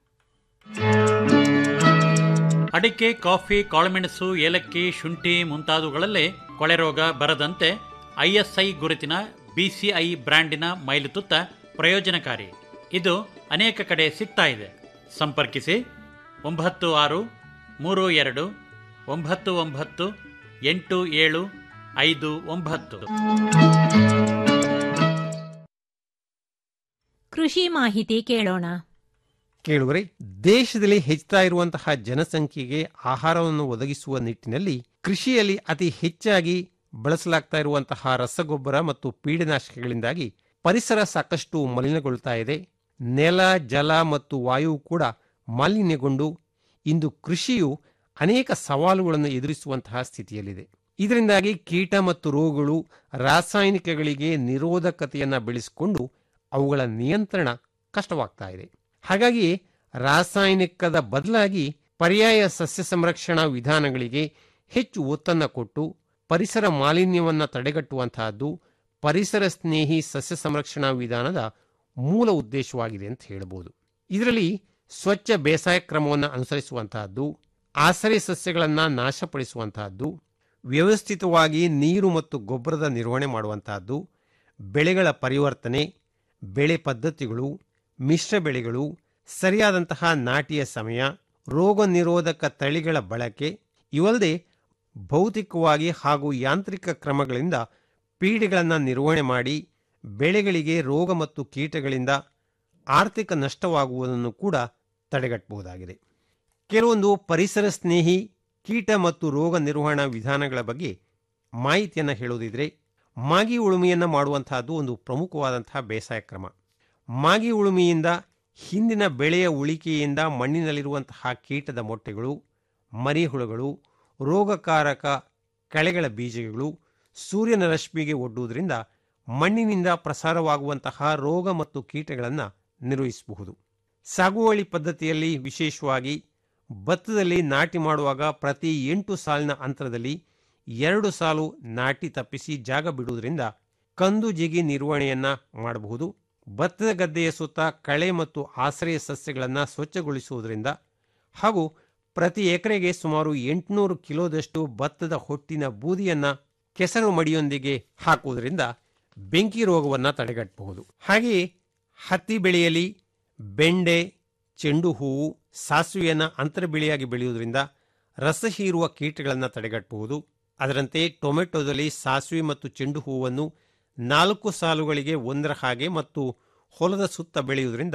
ಅಡಿಕೆ ಕಾಫಿ ಕಾಳುಮೆಣಸು ಏಲಕ್ಕಿ ಶುಂಠಿ ಮುಂತಾದವುಗಳಲ್ಲೇ ಕೊಳೆರೋಗ ಬರದಂತೆ ಐಎಸ್ಐ ಗುರುತಿನ ಬಿಸಿಐ ಬ್ರ್ಯಾಂಡಿನ ಮೈಲುತುತ್ತ ಪ್ರಯೋಜನಕಾರಿ ಇದು ಅನೇಕ ಕಡೆ ಸಿಗ್ತಾ ಇದೆ ಸಂಪರ್ಕಿಸಿ ಒಂಬತ್ತು ಆರು ಮೂರು ಎರಡು ಒಂಬತ್ತು ಒಂಬತ್ತು ಎಂಟು ಏಳು ಐದು ಒಂಬತ್ತು ಕೃಷಿ ಮಾಹಿತಿ ಕೇಳೋಣ ಕೇಳುವರೆ ದೇಶದಲ್ಲಿ ಹೆಚ್ಚುತ್ತಾ ಇರುವಂತಹ ಜನಸಂಖ್ಯೆಗೆ ಆಹಾರವನ್ನು ಒದಗಿಸುವ ನಿಟ್ಟಿನಲ್ಲಿ ಕೃಷಿಯಲ್ಲಿ ಅತಿ ಹೆಚ್ಚಾಗಿ ಬಳಸಲಾಗ್ತಾ ಇರುವಂತಹ ರಸಗೊಬ್ಬರ ಮತ್ತು ಪೀಡನಾಶಕಗಳಿಂದಾಗಿ ಪರಿಸರ ಸಾಕಷ್ಟು ಮಲಿನಗೊಳ್ತಾ ಇದೆ ನೆಲ ಜಲ ಮತ್ತು ವಾಯು ಕೂಡ ಮಾಲಿನ್ಯಗೊಂಡು ಇಂದು ಕೃಷಿಯು ಅನೇಕ ಸವಾಲುಗಳನ್ನು ಎದುರಿಸುವಂತಹ ಸ್ಥಿತಿಯಲ್ಲಿದೆ ಇದರಿಂದಾಗಿ ಕೀಟ ಮತ್ತು ರೋಗಗಳು ರಾಸಾಯನಿಕಗಳಿಗೆ ನಿರೋಧಕತೆಯನ್ನು ಬೆಳೆಸಿಕೊಂಡು ಅವುಗಳ ನಿಯಂತ್ರಣ ಕಷ್ಟವಾಗ್ತಾ ಇದೆ ಹಾಗಾಗಿ ರಾಸಾಯನಿಕದ ಬದಲಾಗಿ ಪರ್ಯಾಯ ಸಸ್ಯ ಸಂರಕ್ಷಣಾ ವಿಧಾನಗಳಿಗೆ ಹೆಚ್ಚು ಒತ್ತನ್ನು ಕೊಟ್ಟು ಪರಿಸರ ಮಾಲಿನ್ಯವನ್ನು ತಡೆಗಟ್ಟುವಂತಹದ್ದು ಪರಿಸರ ಸ್ನೇಹಿ ಸಸ್ಯ ಸಂರಕ್ಷಣಾ ವಿಧಾನದ ಮೂಲ ಉದ್ದೇಶವಾಗಿದೆ ಅಂತ ಹೇಳಬಹುದು ಇದರಲ್ಲಿ ಸ್ವಚ್ಛ ಬೇಸಾಯ ಕ್ರಮವನ್ನು ಅನುಸರಿಸುವಂತಹದ್ದು ಆಸರೆ ಸಸ್ಯಗಳನ್ನು ನಾಶಪಡಿಸುವಂತಹದ್ದು ವ್ಯವಸ್ಥಿತವಾಗಿ ನೀರು ಮತ್ತು ಗೊಬ್ಬರದ ನಿರ್ವಹಣೆ ಮಾಡುವಂತಹದ್ದು ಬೆಳೆಗಳ ಪರಿವರ್ತನೆ ಬೆಳೆ ಪದ್ಧತಿಗಳು ಮಿಶ್ರ ಬೆಳೆಗಳು ಸರಿಯಾದಂತಹ ನಾಟಿಯ ಸಮಯ ರೋಗ ನಿರೋಧಕ ತಳಿಗಳ ಬಳಕೆ ಇವಲ್ಲದೆ ಭೌತಿಕವಾಗಿ ಹಾಗೂ ಯಾಂತ್ರಿಕ ಕ್ರಮಗಳಿಂದ ಪೀಡೆಗಳನ್ನು ನಿರ್ವಹಣೆ ಮಾಡಿ ಬೆಳೆಗಳಿಗೆ ರೋಗ ಮತ್ತು ಕೀಟಗಳಿಂದ ಆರ್ಥಿಕ ನಷ್ಟವಾಗುವುದನ್ನು ಕೂಡ ತಡೆಗಟ್ಟಬಹುದಾಗಿದೆ ಕೆಲವೊಂದು ಪರಿಸರ ಸ್ನೇಹಿ ಕೀಟ ಮತ್ತು ರೋಗ ನಿರ್ವಹಣಾ ವಿಧಾನಗಳ ಬಗ್ಗೆ ಮಾಹಿತಿಯನ್ನು ಹೇಳುವುದಿದ್ರೆ ಮಾಗಿ ಉಳುಮೆಯನ್ನು ಮಾಡುವಂತಹದ್ದು ಒಂದು ಪ್ರಮುಖವಾದಂತಹ ಬೇಸಾಯ ಕ್ರಮ ಮಾಗಿ ಉಳುಮೆಯಿಂದ ಹಿಂದಿನ ಬೆಳೆಯ ಉಳಿಕೆಯಿಂದ ಮಣ್ಣಿನಲ್ಲಿರುವಂತಹ ಕೀಟದ ಮೊಟ್ಟೆಗಳು ಮರಿಹುಳುಗಳು ರೋಗಕಾರಕ ಕಳೆಗಳ ಬೀಜಗಳು ಸೂರ್ಯನ ರಶ್ಮಿಗೆ ಒಡ್ಡುವುದರಿಂದ ಮಣ್ಣಿನಿಂದ ಪ್ರಸಾರವಾಗುವಂತಹ ರೋಗ ಮತ್ತು ಕೀಟಗಳನ್ನು ನಿರ್ವಹಿಸಬಹುದು ಸಾಗುವಳಿ ಪದ್ಧತಿಯಲ್ಲಿ ವಿಶೇಷವಾಗಿ ಭತ್ತದಲ್ಲಿ ನಾಟಿ ಮಾಡುವಾಗ ಪ್ರತಿ ಎಂಟು ಸಾಲಿನ ಅಂತರದಲ್ಲಿ ಎರಡು ಸಾಲು ನಾಟಿ ತಪ್ಪಿಸಿ ಜಾಗ ಬಿಡುವುದರಿಂದ ಕಂದು ಜಿಗಿ ನಿರ್ವಹಣೆಯನ್ನ ಮಾಡಬಹುದು ಭತ್ತದ ಗದ್ದೆಯ ಸುತ್ತ ಕಳೆ ಮತ್ತು ಆಶ್ರಯ ಸಸ್ಯಗಳನ್ನು ಸ್ವಚ್ಛಗೊಳಿಸುವುದರಿಂದ ಹಾಗೂ ಪ್ರತಿ ಎಕರೆಗೆ ಸುಮಾರು ಎಂಟುನೂರು ಕಿಲೋದಷ್ಟು ಭತ್ತದ ಹೊಟ್ಟಿನ ಬೂದಿಯನ್ನ ಕೆಸರು ಮಡಿಯೊಂದಿಗೆ ಹಾಕುವುದರಿಂದ ಬೆಂಕಿ ರೋಗವನ್ನು ತಡೆಗಟ್ಟಬಹುದು ಹಾಗೆಯೇ ಹತ್ತಿ ಬೆಳೆಯಲ್ಲಿ ಬೆಂಡೆ ಚೆಂಡು ಹೂವು ಸಾಸಿವೆಯನ್ನು ಅಂತರ ಬೆಳೆಯಾಗಿ ಬೆಳೆಯುವುದರಿಂದ ರಸ ಹೀರುವ ಕೀಟಗಳನ್ನು ತಡೆಗಟ್ಟಬಹುದು ಅದರಂತೆ ಟೊಮೆಟೊದಲ್ಲಿ ಸಾಸಿವೆ ಮತ್ತು ಚೆಂಡು ಹೂವನ್ನು ನಾಲ್ಕು ಸಾಲುಗಳಿಗೆ ಒಂದರ ಹಾಗೆ ಮತ್ತು ಹೊಲದ ಸುತ್ತ ಬೆಳೆಯುವುದರಿಂದ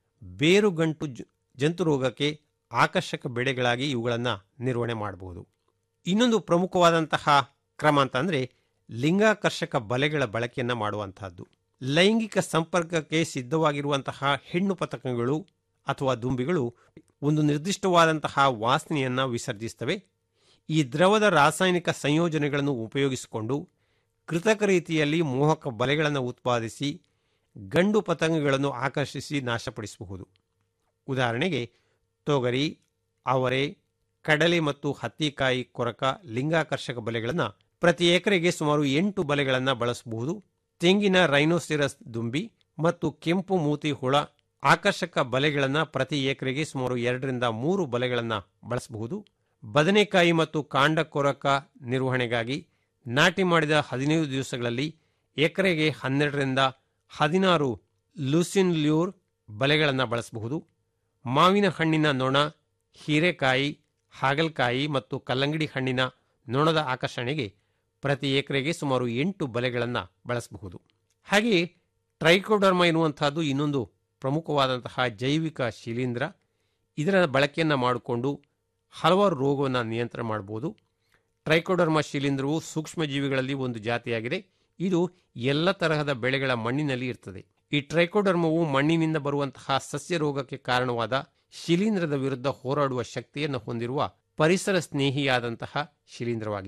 ಬೇರುಗಂಟು ಜಂತು ರೋಗಕ್ಕೆ ಆಕರ್ಷಕ ಬೆಳೆಗಳಾಗಿ ಇವುಗಳನ್ನು ನಿರ್ವಹಣೆ ಮಾಡಬಹುದು ಇನ್ನೊಂದು ಪ್ರಮುಖವಾದಂತಹ ಕ್ರಮ ಅಂತಂದರೆ ಲಿಂಗಾಕರ್ಷಕ ಬಲೆಗಳ ಬಳಕೆಯನ್ನು ಮಾಡುವಂತಹದ್ದು ಲೈಂಗಿಕ ಸಂಪರ್ಕಕ್ಕೆ ಸಿದ್ಧವಾಗಿರುವಂತಹ ಹೆಣ್ಣು ಪತಕಗಳು ಅಥವಾ ದುಂಬಿಗಳು ಒಂದು ನಿರ್ದಿಷ್ಟವಾದಂತಹ ವಾಸನೆಯನ್ನು ವಿಸರ್ಜಿಸ್ತವೆ ಈ ದ್ರವದ ರಾಸಾಯನಿಕ ಸಂಯೋಜನೆಗಳನ್ನು ಉಪಯೋಗಿಸಿಕೊಂಡು ಕೃತಕ ರೀತಿಯಲ್ಲಿ ಮೋಹಕ ಬಲೆಗಳನ್ನು ಉತ್ಪಾದಿಸಿ ಗಂಡು ಪತಂಗಗಳನ್ನು ಆಕರ್ಷಿಸಿ ನಾಶಪಡಿಸಬಹುದು ಉದಾಹರಣೆಗೆ ತೊಗರಿ ಅವರೆ ಕಡಲೆ ಮತ್ತು ಹತ್ತಿಕಾಯಿ ಕೊರಕ ಲಿಂಗಾಕರ್ಷಕ ಬಲೆಗಳನ್ನು ಪ್ರತಿ ಎಕರೆಗೆ ಸುಮಾರು ಎಂಟು ಬಲೆಗಳನ್ನು ಬಳಸಬಹುದು ತೆಂಗಿನ ರೈನೋಸಿರಸ್ ದುಂಬಿ ಮತ್ತು ಕೆಂಪು ಮೂತಿ ಹುಳ ಆಕರ್ಷಕ ಬಲೆಗಳನ್ನು ಪ್ರತಿ ಎಕರೆಗೆ ಸುಮಾರು ಎರಡರಿಂದ ಮೂರು ಬಲೆಗಳನ್ನು ಬಳಸಬಹುದು ಬದನೆಕಾಯಿ ಮತ್ತು ಕಾಂಡ ಕೊರಕ ನಿರ್ವಹಣೆಗಾಗಿ ನಾಟಿ ಮಾಡಿದ ಹದಿನೈದು ದಿವಸಗಳಲ್ಲಿ ಎಕರೆಗೆ ಹನ್ನೆರಡರಿಂದ ಹದಿನಾರು ಲೂಸಿನ್ ಲ್ಯೂರ್ ಬಲೆಗಳನ್ನು ಬಳಸಬಹುದು ಮಾವಿನ ಹಣ್ಣಿನ ನೊಣ ಹೀರೆಕಾಯಿ ಹಾಗಲಕಾಯಿ ಮತ್ತು ಕಲ್ಲಂಗಡಿ ಹಣ್ಣಿನ ನೊಣದ ಆಕರ್ಷಣೆಗೆ ಪ್ರತಿ ಎಕರೆಗೆ ಸುಮಾರು ಎಂಟು ಬಲೆಗಳನ್ನು ಬಳಸಬಹುದು ಹಾಗೆಯೇ ಟ್ರೈಕೋಡರ್ಮ ಎನ್ನುವಂತಹದ್ದು ಇನ್ನೊಂದು ಪ್ರಮುಖವಾದಂತಹ ಜೈವಿಕ ಶಿಲೀಂಧ್ರ ಇದರ ಬಳಕೆಯನ್ನು ಮಾಡಿಕೊಂಡು ಹಲವಾರು ರೋಗವನ್ನು ನಿಯಂತ್ರಣ ಮಾಡಬಹುದು ಟ್ರೈಕೋಡರ್ಮ ಶಿಲೀಂಧ್ರವು ಸೂಕ್ಷ್ಮಜೀವಿಗಳಲ್ಲಿ ಒಂದು ಜಾತಿಯಾಗಿದೆ ಇದು ಎಲ್ಲ ತರಹದ ಬೆಳೆಗಳ ಮಣ್ಣಿನಲ್ಲಿ ಇರ್ತದೆ ಈ ಟ್ರೈಕೋಡರ್ಮವು ಮಣ್ಣಿನಿಂದ ಬರುವಂತಹ ಸಸ್ಯ ರೋಗಕ್ಕೆ ಕಾರಣವಾದ ಶಿಲೀಂಧ್ರದ ವಿರುದ್ಧ ಹೋರಾಡುವ ಶಕ್ತಿಯನ್ನು ಹೊಂದಿರುವ ಪರಿಸರ ಸ್ನೇಹಿಯಾದಂತಹ ಶಿಲೀಂಧ್ರವಾಗಿದೆ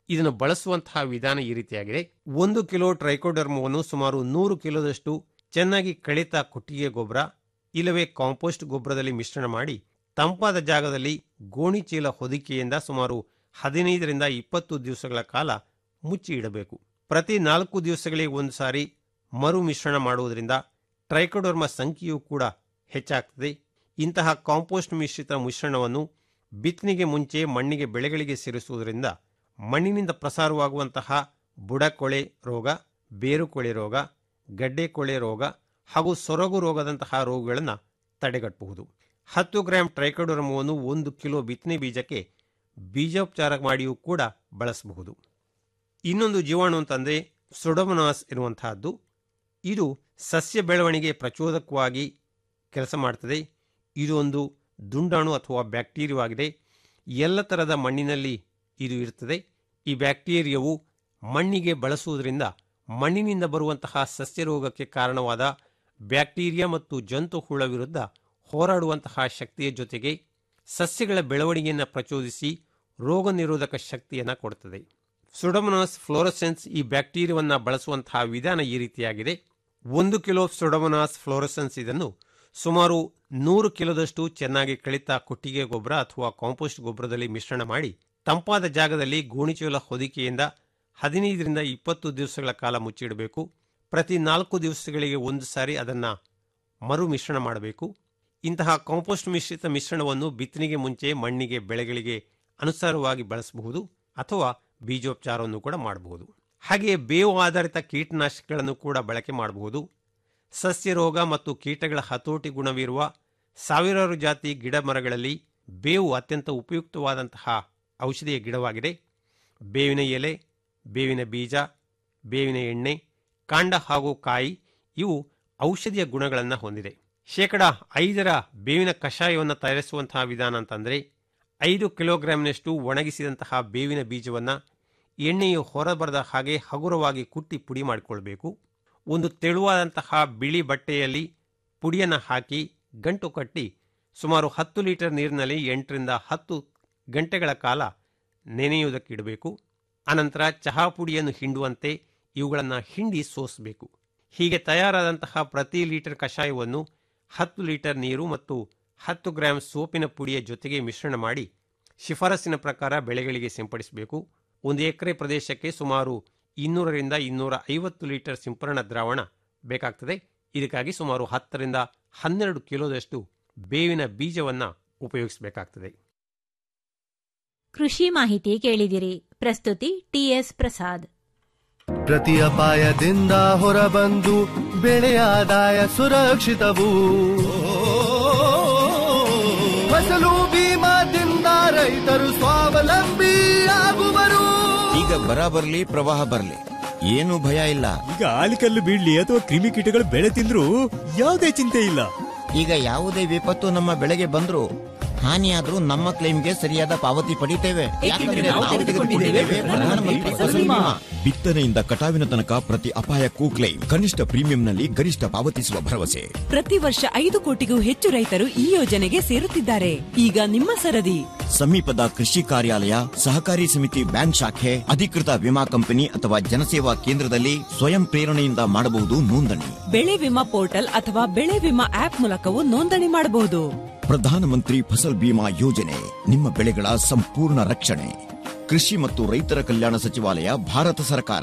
ಇದನ್ನು ಬಳಸುವಂತಹ ವಿಧಾನ ಈ ರೀತಿಯಾಗಿದೆ ಒಂದು ಕಿಲೋ ಟ್ರೈಕೋಡರ್ಮವನ್ನು ಸುಮಾರು ನೂರು ಕಿಲೋದಷ್ಟು ಚೆನ್ನಾಗಿ ಕಳಿತ ಕೊಟ್ಟಿಗೆ ಗೊಬ್ಬರ ಇಲ್ಲವೇ ಕಾಂಪೋಸ್ಟ್ ಗೊಬ್ಬರದಲ್ಲಿ ಮಿಶ್ರಣ ಮಾಡಿ ತಂಪಾದ ಜಾಗದಲ್ಲಿ ಗೋಣಿ ಚೀಲ ಹೊದಿಕೆಯಿಂದ ಸುಮಾರು ಹದಿನೈದರಿಂದ ಇಪ್ಪತ್ತು ದಿವಸಗಳ ಕಾಲ ಮುಚ್ಚಿ ಇಡಬೇಕು ಪ್ರತಿ ನಾಲ್ಕು ದಿವಸಗಳಿಗೆ ಒಂದು ಸಾರಿ ಮರು ಮಿಶ್ರಣ ಮಾಡುವುದರಿಂದ ಟ್ರೈಕೋಡರ್ಮ ಸಂಖ್ಯೆಯೂ ಕೂಡ ಹೆಚ್ಚಾಗ್ತದೆ ಇಂತಹ ಕಾಂಪೋಸ್ಟ್ ಮಿಶ್ರಿತ ಮಿಶ್ರಣವನ್ನು ಬಿತ್ತನೆಗೆ ಮುಂಚೆ ಮಣ್ಣಿಗೆ ಬೆಳೆಗಳಿಗೆ ಸೇರಿಸುವುದರಿಂದ ಮಣ್ಣಿನಿಂದ ಪ್ರಸಾರವಾಗುವಂತಹ ಬುಡಕೊಳೆ ರೋಗ ಬೇರುಕೊಳೆ ರೋಗ ಗಡ್ಡೆಕೊಳೆ ರೋಗ ಹಾಗೂ ಸೊರಗು ರೋಗದಂತಹ ರೋಗಗಳನ್ನು ತಡೆಗಟ್ಟಬಹುದು ಹತ್ತು ಗ್ರಾಂ ಟ್ರೈಕೋಡರ್ಮವನ್ನು ಒಂದು ಕಿಲೋ ಬಿತ್ತನೆ ಬೀಜಕ್ಕೆ ಬೀಜೋಪಚಾರ ಮಾಡಿಯೂ ಕೂಡ ಬಳಸಬಹುದು ಇನ್ನೊಂದು ಜೀವಾಣು ಅಂತಂದರೆ ಸೊಡೊಮನಾಸ್ ಇರುವಂತಹದ್ದು ಇದು ಸಸ್ಯ ಬೆಳವಣಿಗೆ ಪ್ರಚೋದಕವಾಗಿ ಕೆಲಸ ಮಾಡ್ತದೆ ಇದು ಒಂದು ದುಂಡಾಣು ಅಥವಾ ಬ್ಯಾಕ್ಟೀರಿಯಾವಾಗಿದೆ ಎಲ್ಲ ಥರದ ಮಣ್ಣಿನಲ್ಲಿ ಇದು ಇರ್ತದೆ ಈ ಬ್ಯಾಕ್ಟೀರಿಯಾವು ಮಣ್ಣಿಗೆ ಬಳಸುವುದರಿಂದ ಮಣ್ಣಿನಿಂದ ಬರುವಂತಹ ಸಸ್ಯ ರೋಗಕ್ಕೆ ಕಾರಣವಾದ ಬ್ಯಾಕ್ಟೀರಿಯಾ ಮತ್ತು ಜಂತು ಹುಳ ವಿರುದ್ಧ ಹೋರಾಡುವಂತಹ ಶಕ್ತಿಯ ಜೊತೆಗೆ ಸಸ್ಯಗಳ ಬೆಳವಣಿಗೆಯನ್ನು ಪ್ರಚೋದಿಸಿ ರೋಗ ನಿರೋಧಕ ಶಕ್ತಿಯನ್ನು ಕೊಡುತ್ತದೆ ಸುಡಮನಾಸ್ ಫ್ಲೋರಸೆನ್ಸ್ ಈ ಬ್ಯಾಕ್ಟೀರಿಯಾವನ್ನು ಬಳಸುವಂತಹ ವಿಧಾನ ಈ ರೀತಿಯಾಗಿದೆ ಒಂದು ಕಿಲೋ ಸುಡಮನಾಸ್ ಫ್ಲೋರಸೆನ್ಸ್ ಇದನ್ನು ಸುಮಾರು ನೂರು ಕಿಲೋದಷ್ಟು ಚೆನ್ನಾಗಿ ಕಳಿತ ಕೊಟ್ಟಿಗೆ ಗೊಬ್ಬರ ಅಥವಾ ಕಾಂಪೋಸ್ಟ್ ಗೊಬ್ಬರದಲ್ಲಿ ಮಿಶ್ರಣ ಮಾಡಿ ತಂಪಾದ ಜಾಗದಲ್ಲಿ ಗೋಣಿಚೀಲ ಹೊದಿಕೆಯಿಂದ ಹದಿನೈದರಿಂದ ಇಪ್ಪತ್ತು ದಿವಸಗಳ ಕಾಲ ಮುಚ್ಚಿಡಬೇಕು ಪ್ರತಿ ನಾಲ್ಕು ದಿವಸಗಳಿಗೆ ಒಂದು ಸಾರಿ ಅದನ್ನು ಮರು ಮಿಶ್ರಣ ಮಾಡಬೇಕು ಇಂತಹ ಕಾಂಪೋಸ್ಟ್ ಮಿಶ್ರಿತ ಮಿಶ್ರಣವನ್ನು ಬಿತ್ತನೆಗೆ ಮುಂಚೆ ಮಣ್ಣಿಗೆ ಬೆಳೆಗಳಿಗೆ ಅನುಸಾರವಾಗಿ ಬಳಸಬಹುದು ಅಥವಾ ಬೀಜೋಪಚಾರವನ್ನು ಕೂಡ ಮಾಡಬಹುದು ಹಾಗೆಯೇ ಬೇವು ಆಧಾರಿತ ಕೀಟನಾಶಕಗಳನ್ನು ಕೂಡ ಬಳಕೆ ಮಾಡಬಹುದು ಸಸ್ಯ ರೋಗ ಮತ್ತು ಕೀಟಗಳ ಹತೋಟಿ ಗುಣವಿರುವ ಸಾವಿರಾರು ಜಾತಿ ಗಿಡ ಮರಗಳಲ್ಲಿ ಬೇವು ಅತ್ಯಂತ ಉಪಯುಕ್ತವಾದಂತಹ ಔಷಧಿಯ ಗಿಡವಾಗಿದೆ ಬೇವಿನ ಎಲೆ ಬೇವಿನ ಬೀಜ ಬೇವಿನ ಎಣ್ಣೆ ಕಾಂಡ ಹಾಗೂ ಕಾಯಿ ಇವು ಔಷಧಿಯ ಗುಣಗಳನ್ನು ಹೊಂದಿದೆ ಶೇಕಡ ಐದರ ಬೇವಿನ ಕಷಾಯವನ್ನು ತಯಾರಿಸುವಂತಹ ವಿಧಾನ ಅಂತಂದರೆ ಐದು ಕಿಲೋಗ್ರಾಂನಷ್ಟು ಒಣಗಿಸಿದಂತಹ ಬೇವಿನ ಬೀಜವನ್ನು ಎಣ್ಣೆಯು ಹೊರಬರದ ಹಾಗೆ ಹಗುರವಾಗಿ ಕುಟ್ಟಿ ಪುಡಿ ಮಾಡಿಕೊಳ್ಬೇಕು ಒಂದು ತೆಳುವಾದಂತಹ ಬಿಳಿ ಬಟ್ಟೆಯಲ್ಲಿ ಪುಡಿಯನ್ನು ಹಾಕಿ ಗಂಟು ಕಟ್ಟಿ ಸುಮಾರು ಹತ್ತು ಲೀಟರ್ ನೀರಿನಲ್ಲಿ ಎಂಟರಿಂದ ಹತ್ತು ಗಂಟೆಗಳ ಕಾಲ ನೆನೆಯುವುದಕ್ಕಿಡಬೇಕು ಅನಂತರ ಚಹಾ ಪುಡಿಯನ್ನು ಹಿಂಡುವಂತೆ ಇವುಗಳನ್ನು ಹಿಂಡಿ ಸೋಸಬೇಕು ಹೀಗೆ ತಯಾರಾದಂತಹ ಪ್ರತಿ ಲೀಟರ್ ಕಷಾಯವನ್ನು ಹತ್ತು ಲೀಟರ್ ನೀರು ಮತ್ತು ಹತ್ತು ಗ್ರಾಂ ಸೋಪಿನ ಪುಡಿಯ ಜೊತೆಗೆ ಮಿಶ್ರಣ ಮಾಡಿ ಶಿಫಾರಸಿನ ಪ್ರಕಾರ ಬೆಳೆಗಳಿಗೆ ಸಿಂಪಡಿಸಬೇಕು ಒಂದು ಎಕರೆ ಪ್ರದೇಶಕ್ಕೆ ಸುಮಾರು ಇನ್ನೂರರಿಂದ ಇನ್ನೂರ ಐವತ್ತು ಲೀಟರ್ ಸಿಂಪರಣಾ ದ್ರಾವಣ ಬೇಕಾಗ್ತದೆ ಇದಕ್ಕಾಗಿ ಸುಮಾರು ಹತ್ತರಿಂದ ಹನ್ನೆರಡು ಕಿಲೋದಷ್ಟು ಬೇವಿನ ಬೀಜವನ್ನು ಉಪಯೋಗಿಸಬೇಕಾಗ್ತದೆ ಕೃಷಿ ಮಾಹಿತಿ ಕೇಳಿದಿರಿ ಪ್ರಸ್ತುತಿ ಟಿಎಸ್ ಪ್ರಸಾದ್ ಪ್ರತಿ ಅಪಾಯದಿಂದ ಹೊರಬಂದು ಬೆಳೆಯ ಆದಾಯ ಸುರಕ್ಷಿತವು ಫಸಲು ಬೀಮಾದಿಂದ ರೈತರು ಸ್ವಾವಲಂಬಿ ಆಗುವರು ಈಗ ಬರ ಬರ್ಲಿ ಪ್ರವಾಹ ಬರ್ಲಿ ಏನು ಭಯ ಇಲ್ಲ ಈಗ ಆಲಿಕಲ್ಲು ಬೀಳ್ಲಿ ಅಥವಾ ಕ್ರಿಮಿಕೀಟಗಳು ಬೆಳೆ ತಿಂದ್ರು ಯಾವುದೇ ಚಿಂತೆ ಇಲ್ಲ ಈಗ ಯಾವುದೇ ವಿಪತ್ತು ನಮ್ಮ ಬೆಳೆಗೆ ಬಂದ್ರು ಹಾನಿಯಾದ್ರೂ ನಮ್ಮ ಕ್ಲೈಮ್ಗೆ ಸರಿಯಾದ ಪಾವತಿ ಪಡಿತೇವೆ ಯಾಕಂದ್ರೆ ನಾವು ತೆಗೆದುಕೊಂಡಿದ್ದೇವೆ ಪ್ರಧಾನಮಂತ್ರಿ ಫಸಲ್ ಬಿಮಾ. ಬಿತ್ತನೆಯಿಂದ ಕಟಾವಿನ ತನಕ ಪ್ರತಿ ಅಪಾಯಕ್ಕೂ ಕ್ಲೈಮ್ ಕನಿಷ್ಠ ಪ್ರೀಮಿಯಂನಲ್ಲಿ ಗರಿಷ್ಠ ಪಾವತಿಸುವ ಭರವಸೆ ಪ್ರತಿ ವರ್ಷ ಐದು ಕೋಟಿಗೂ ಹೆಚ್ಚು ರೈತರು ಈ ಯೋಜನೆಗೆ ಸೇರುತ್ತಿದ್ದಾರೆ ಈಗ ನಿಮ್ಮ ಸರದಿ ಸಮೀಪದ ಕೃಷಿ ಕಾರ್ಯಾಲಯ ಸಹಕಾರಿ ಸಮಿತಿ ಬ್ಯಾಂಕ್ ಶಾಖೆ ಅಧಿಕೃತ ವಿಮಾ ಕಂಪನಿ ಅಥವಾ ಜನಸೇವಾ ಕೇಂದ್ರದಲ್ಲಿ ಸ್ವಯಂ ಪ್ರೇರಣೆಯಿಂದ ಮಾಡಬಹುದು ನೋಂದಣಿ ಬೆಳೆ ವಿಮಾ ಪೋರ್ಟಲ್ ಅಥವಾ ಬೆಳೆ ವಿಮಾ ಆಪ್ ಮೂಲಕವೂ ನೋಂದಣಿ ಮಾಡಬಹುದು ಪ್ರಧಾನಮಂತ್ರಿ ಫಸಲ್ ಬಿಮಾ ಯೋಜನೆ ನಿಮ್ಮ ಬೆಳೆಗಳ ಸಂಪೂರ್ಣ ರಕ್ಷಣೆ ಕೃಷಿ ಮತ್ತು ರೈತರ ಕಲ್ಯಾಣ ಸಚಿವಾಲಯ ಭಾರತ ಸರ್ಕಾರ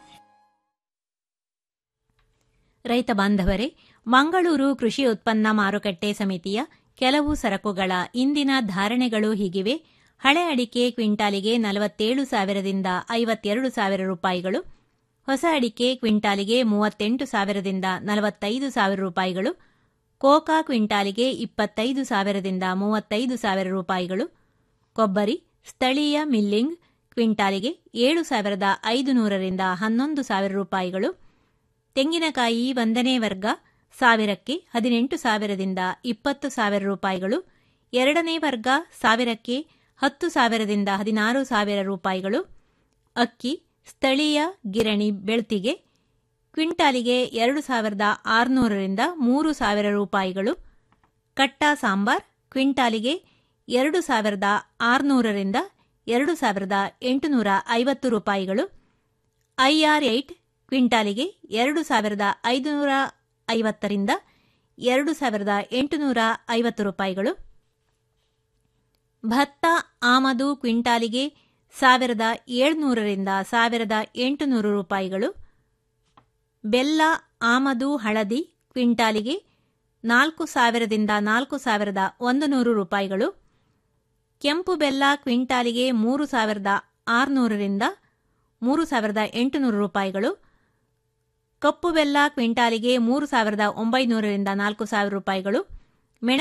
ರೈತ ಬಾಂಧವರೇ ಮಂಗಳೂರು ಕೃಷಿ ಉತ್ಪನ್ನ ಮಾರುಕಟ್ಟೆ ಸಮಿತಿಯ ಕೆಲವು ಸರಕುಗಳ ಇಂದಿನ ಧಾರಣೆಗಳು ಹೀಗಿವೆ ಹಳೆ ಅಡಿಕೆ ಕ್ವಿಂಟಾಲಿಗೆ ನಲವತ್ತೇಳು ಸಾವಿರದಿಂದ ಐವತ್ತೆರಡು ಸಾವಿರ ರೂಪಾಯಿಗಳು ಹೊಸ ಅಡಿಕೆ ಕ್ವಿಂಟಾಲಿಗೆ ಮೂವತ್ತೆಂಟು ಸಾವಿರದಿಂದ ನಲವತ್ತೈದು ಸಾವಿರ ರೂಪಾಯಿಗಳು ಕೋಕಾ ಕ್ವಿಂಟಾಲಿಗೆ ಇಪ್ಪತ್ತೈದು ಸಾವಿರದಿಂದ ಮೂವತ್ತೈದು ಸಾವಿರ ರೂಪಾಯಿಗಳು ಕೊಬ್ಬರಿ ಸ್ಥಳೀಯ ಮಿಲ್ಲಿಂಗ್ ಕ್ವಿಂಟಾಲಿಗೆ ಏಳು ಸಾವಿರದ ಐದು ನೂರರಿಂದ ಹನ್ನೊಂದು ಸಾವಿರ ರೂಪಾಯಿಗಳು ತೆಂಗಿನಕಾಯಿ ಒಂದನೇ ವರ್ಗ ಸಾವಿರಕ್ಕೆ ಹದಿನೆಂಟು ಸಾವಿರದಿಂದ ಇಪ್ಪತ್ತು ಸಾವಿರ ರೂಪಾಯಿಗಳು ಎರಡನೇ ವರ್ಗ ಸಾವಿರಕ್ಕೆ ಹತ್ತು ಸಾವಿರದಿಂದ ಹದಿನಾರು ಸಾವಿರ ರೂಪಾಯಿಗಳು ಅಕ್ಕಿ ಸ್ಥಳೀಯ ಗಿರಣಿ ಬೆಳ್ತಿಗೆ ಕ್ವಿಂಟಾಲಿಗೆ ಎರಡು ಸಾವಿರದ ಆರುನೂರರಿಂದ ಮೂರು ಸಾವಿರ ರೂಪಾಯಿಗಳು ಕಟ್ಟ ಸಾಂಬಾರ್ ಕ್ವಿಂಟಾಲಿಗೆ ಎರಡು ಸಾವಿರದ ಆರುನೂರರಿಂದ ಎರಡು ಸಾವಿರದ ಎಂಟುನೂರ ಐವತ್ತು ರೂಪಾಯಿಗಳು ಐಆರ್ ಏಟ್ ಕ್ವಿಂಟಾಲಿಗೆ ಎರಡು ಸಾವಿರದ ಐದುನೂರ ಐವತ್ತರಿಂದ ಎರಡು ಸಾವಿರದ ಎಂಟುನೂರ ಐವತ್ತು ರೂಪಾಯಿಗಳು ಭತ್ತ ಆಮದು ಕ್ವಿಂಟಾಲಿಗೆ ಸಾವಿರದ ಏಳ್ನೂರರಿಂದ ಸಾವಿರದ ಎಂಟುನೂರು ರೂಪಾಯಿಗಳು ಬೆಲ್ಲ ಆಮದು ಹಳದಿ ಕ್ವಿಂಟಾಲಿಗೆ ನಾಲ್ಕು ಸಾವಿರದಿಂದ ನಾಲ್ಕು ಸಾವಿರದ ಒಂದು ನೂರು ರೂಪಾಯಿಗಳು ಕೆಂಪು ಬೆಲ್ಲ ಕ್ವಿಂಟಾಲಿಗೆ ಮೂರು ಸಾವಿರದ ಆರುನೂರರಿಂದ ಮೂರು ಸಾವಿರದ ಎಂಟುನೂರು ರೂಪಾಯಿಗಳು ಕಪ್ಪು ಬೆಲ್ಲ ಕ್ವಿಂಟಾಲಿಗೆ ಮೂರು ಸಾವಿರದ ಒಂಬೈನೂರರಿಂದ ನಾಲ್ಕು ಸಾವಿರ ರೂಪಾಯಿಗಳು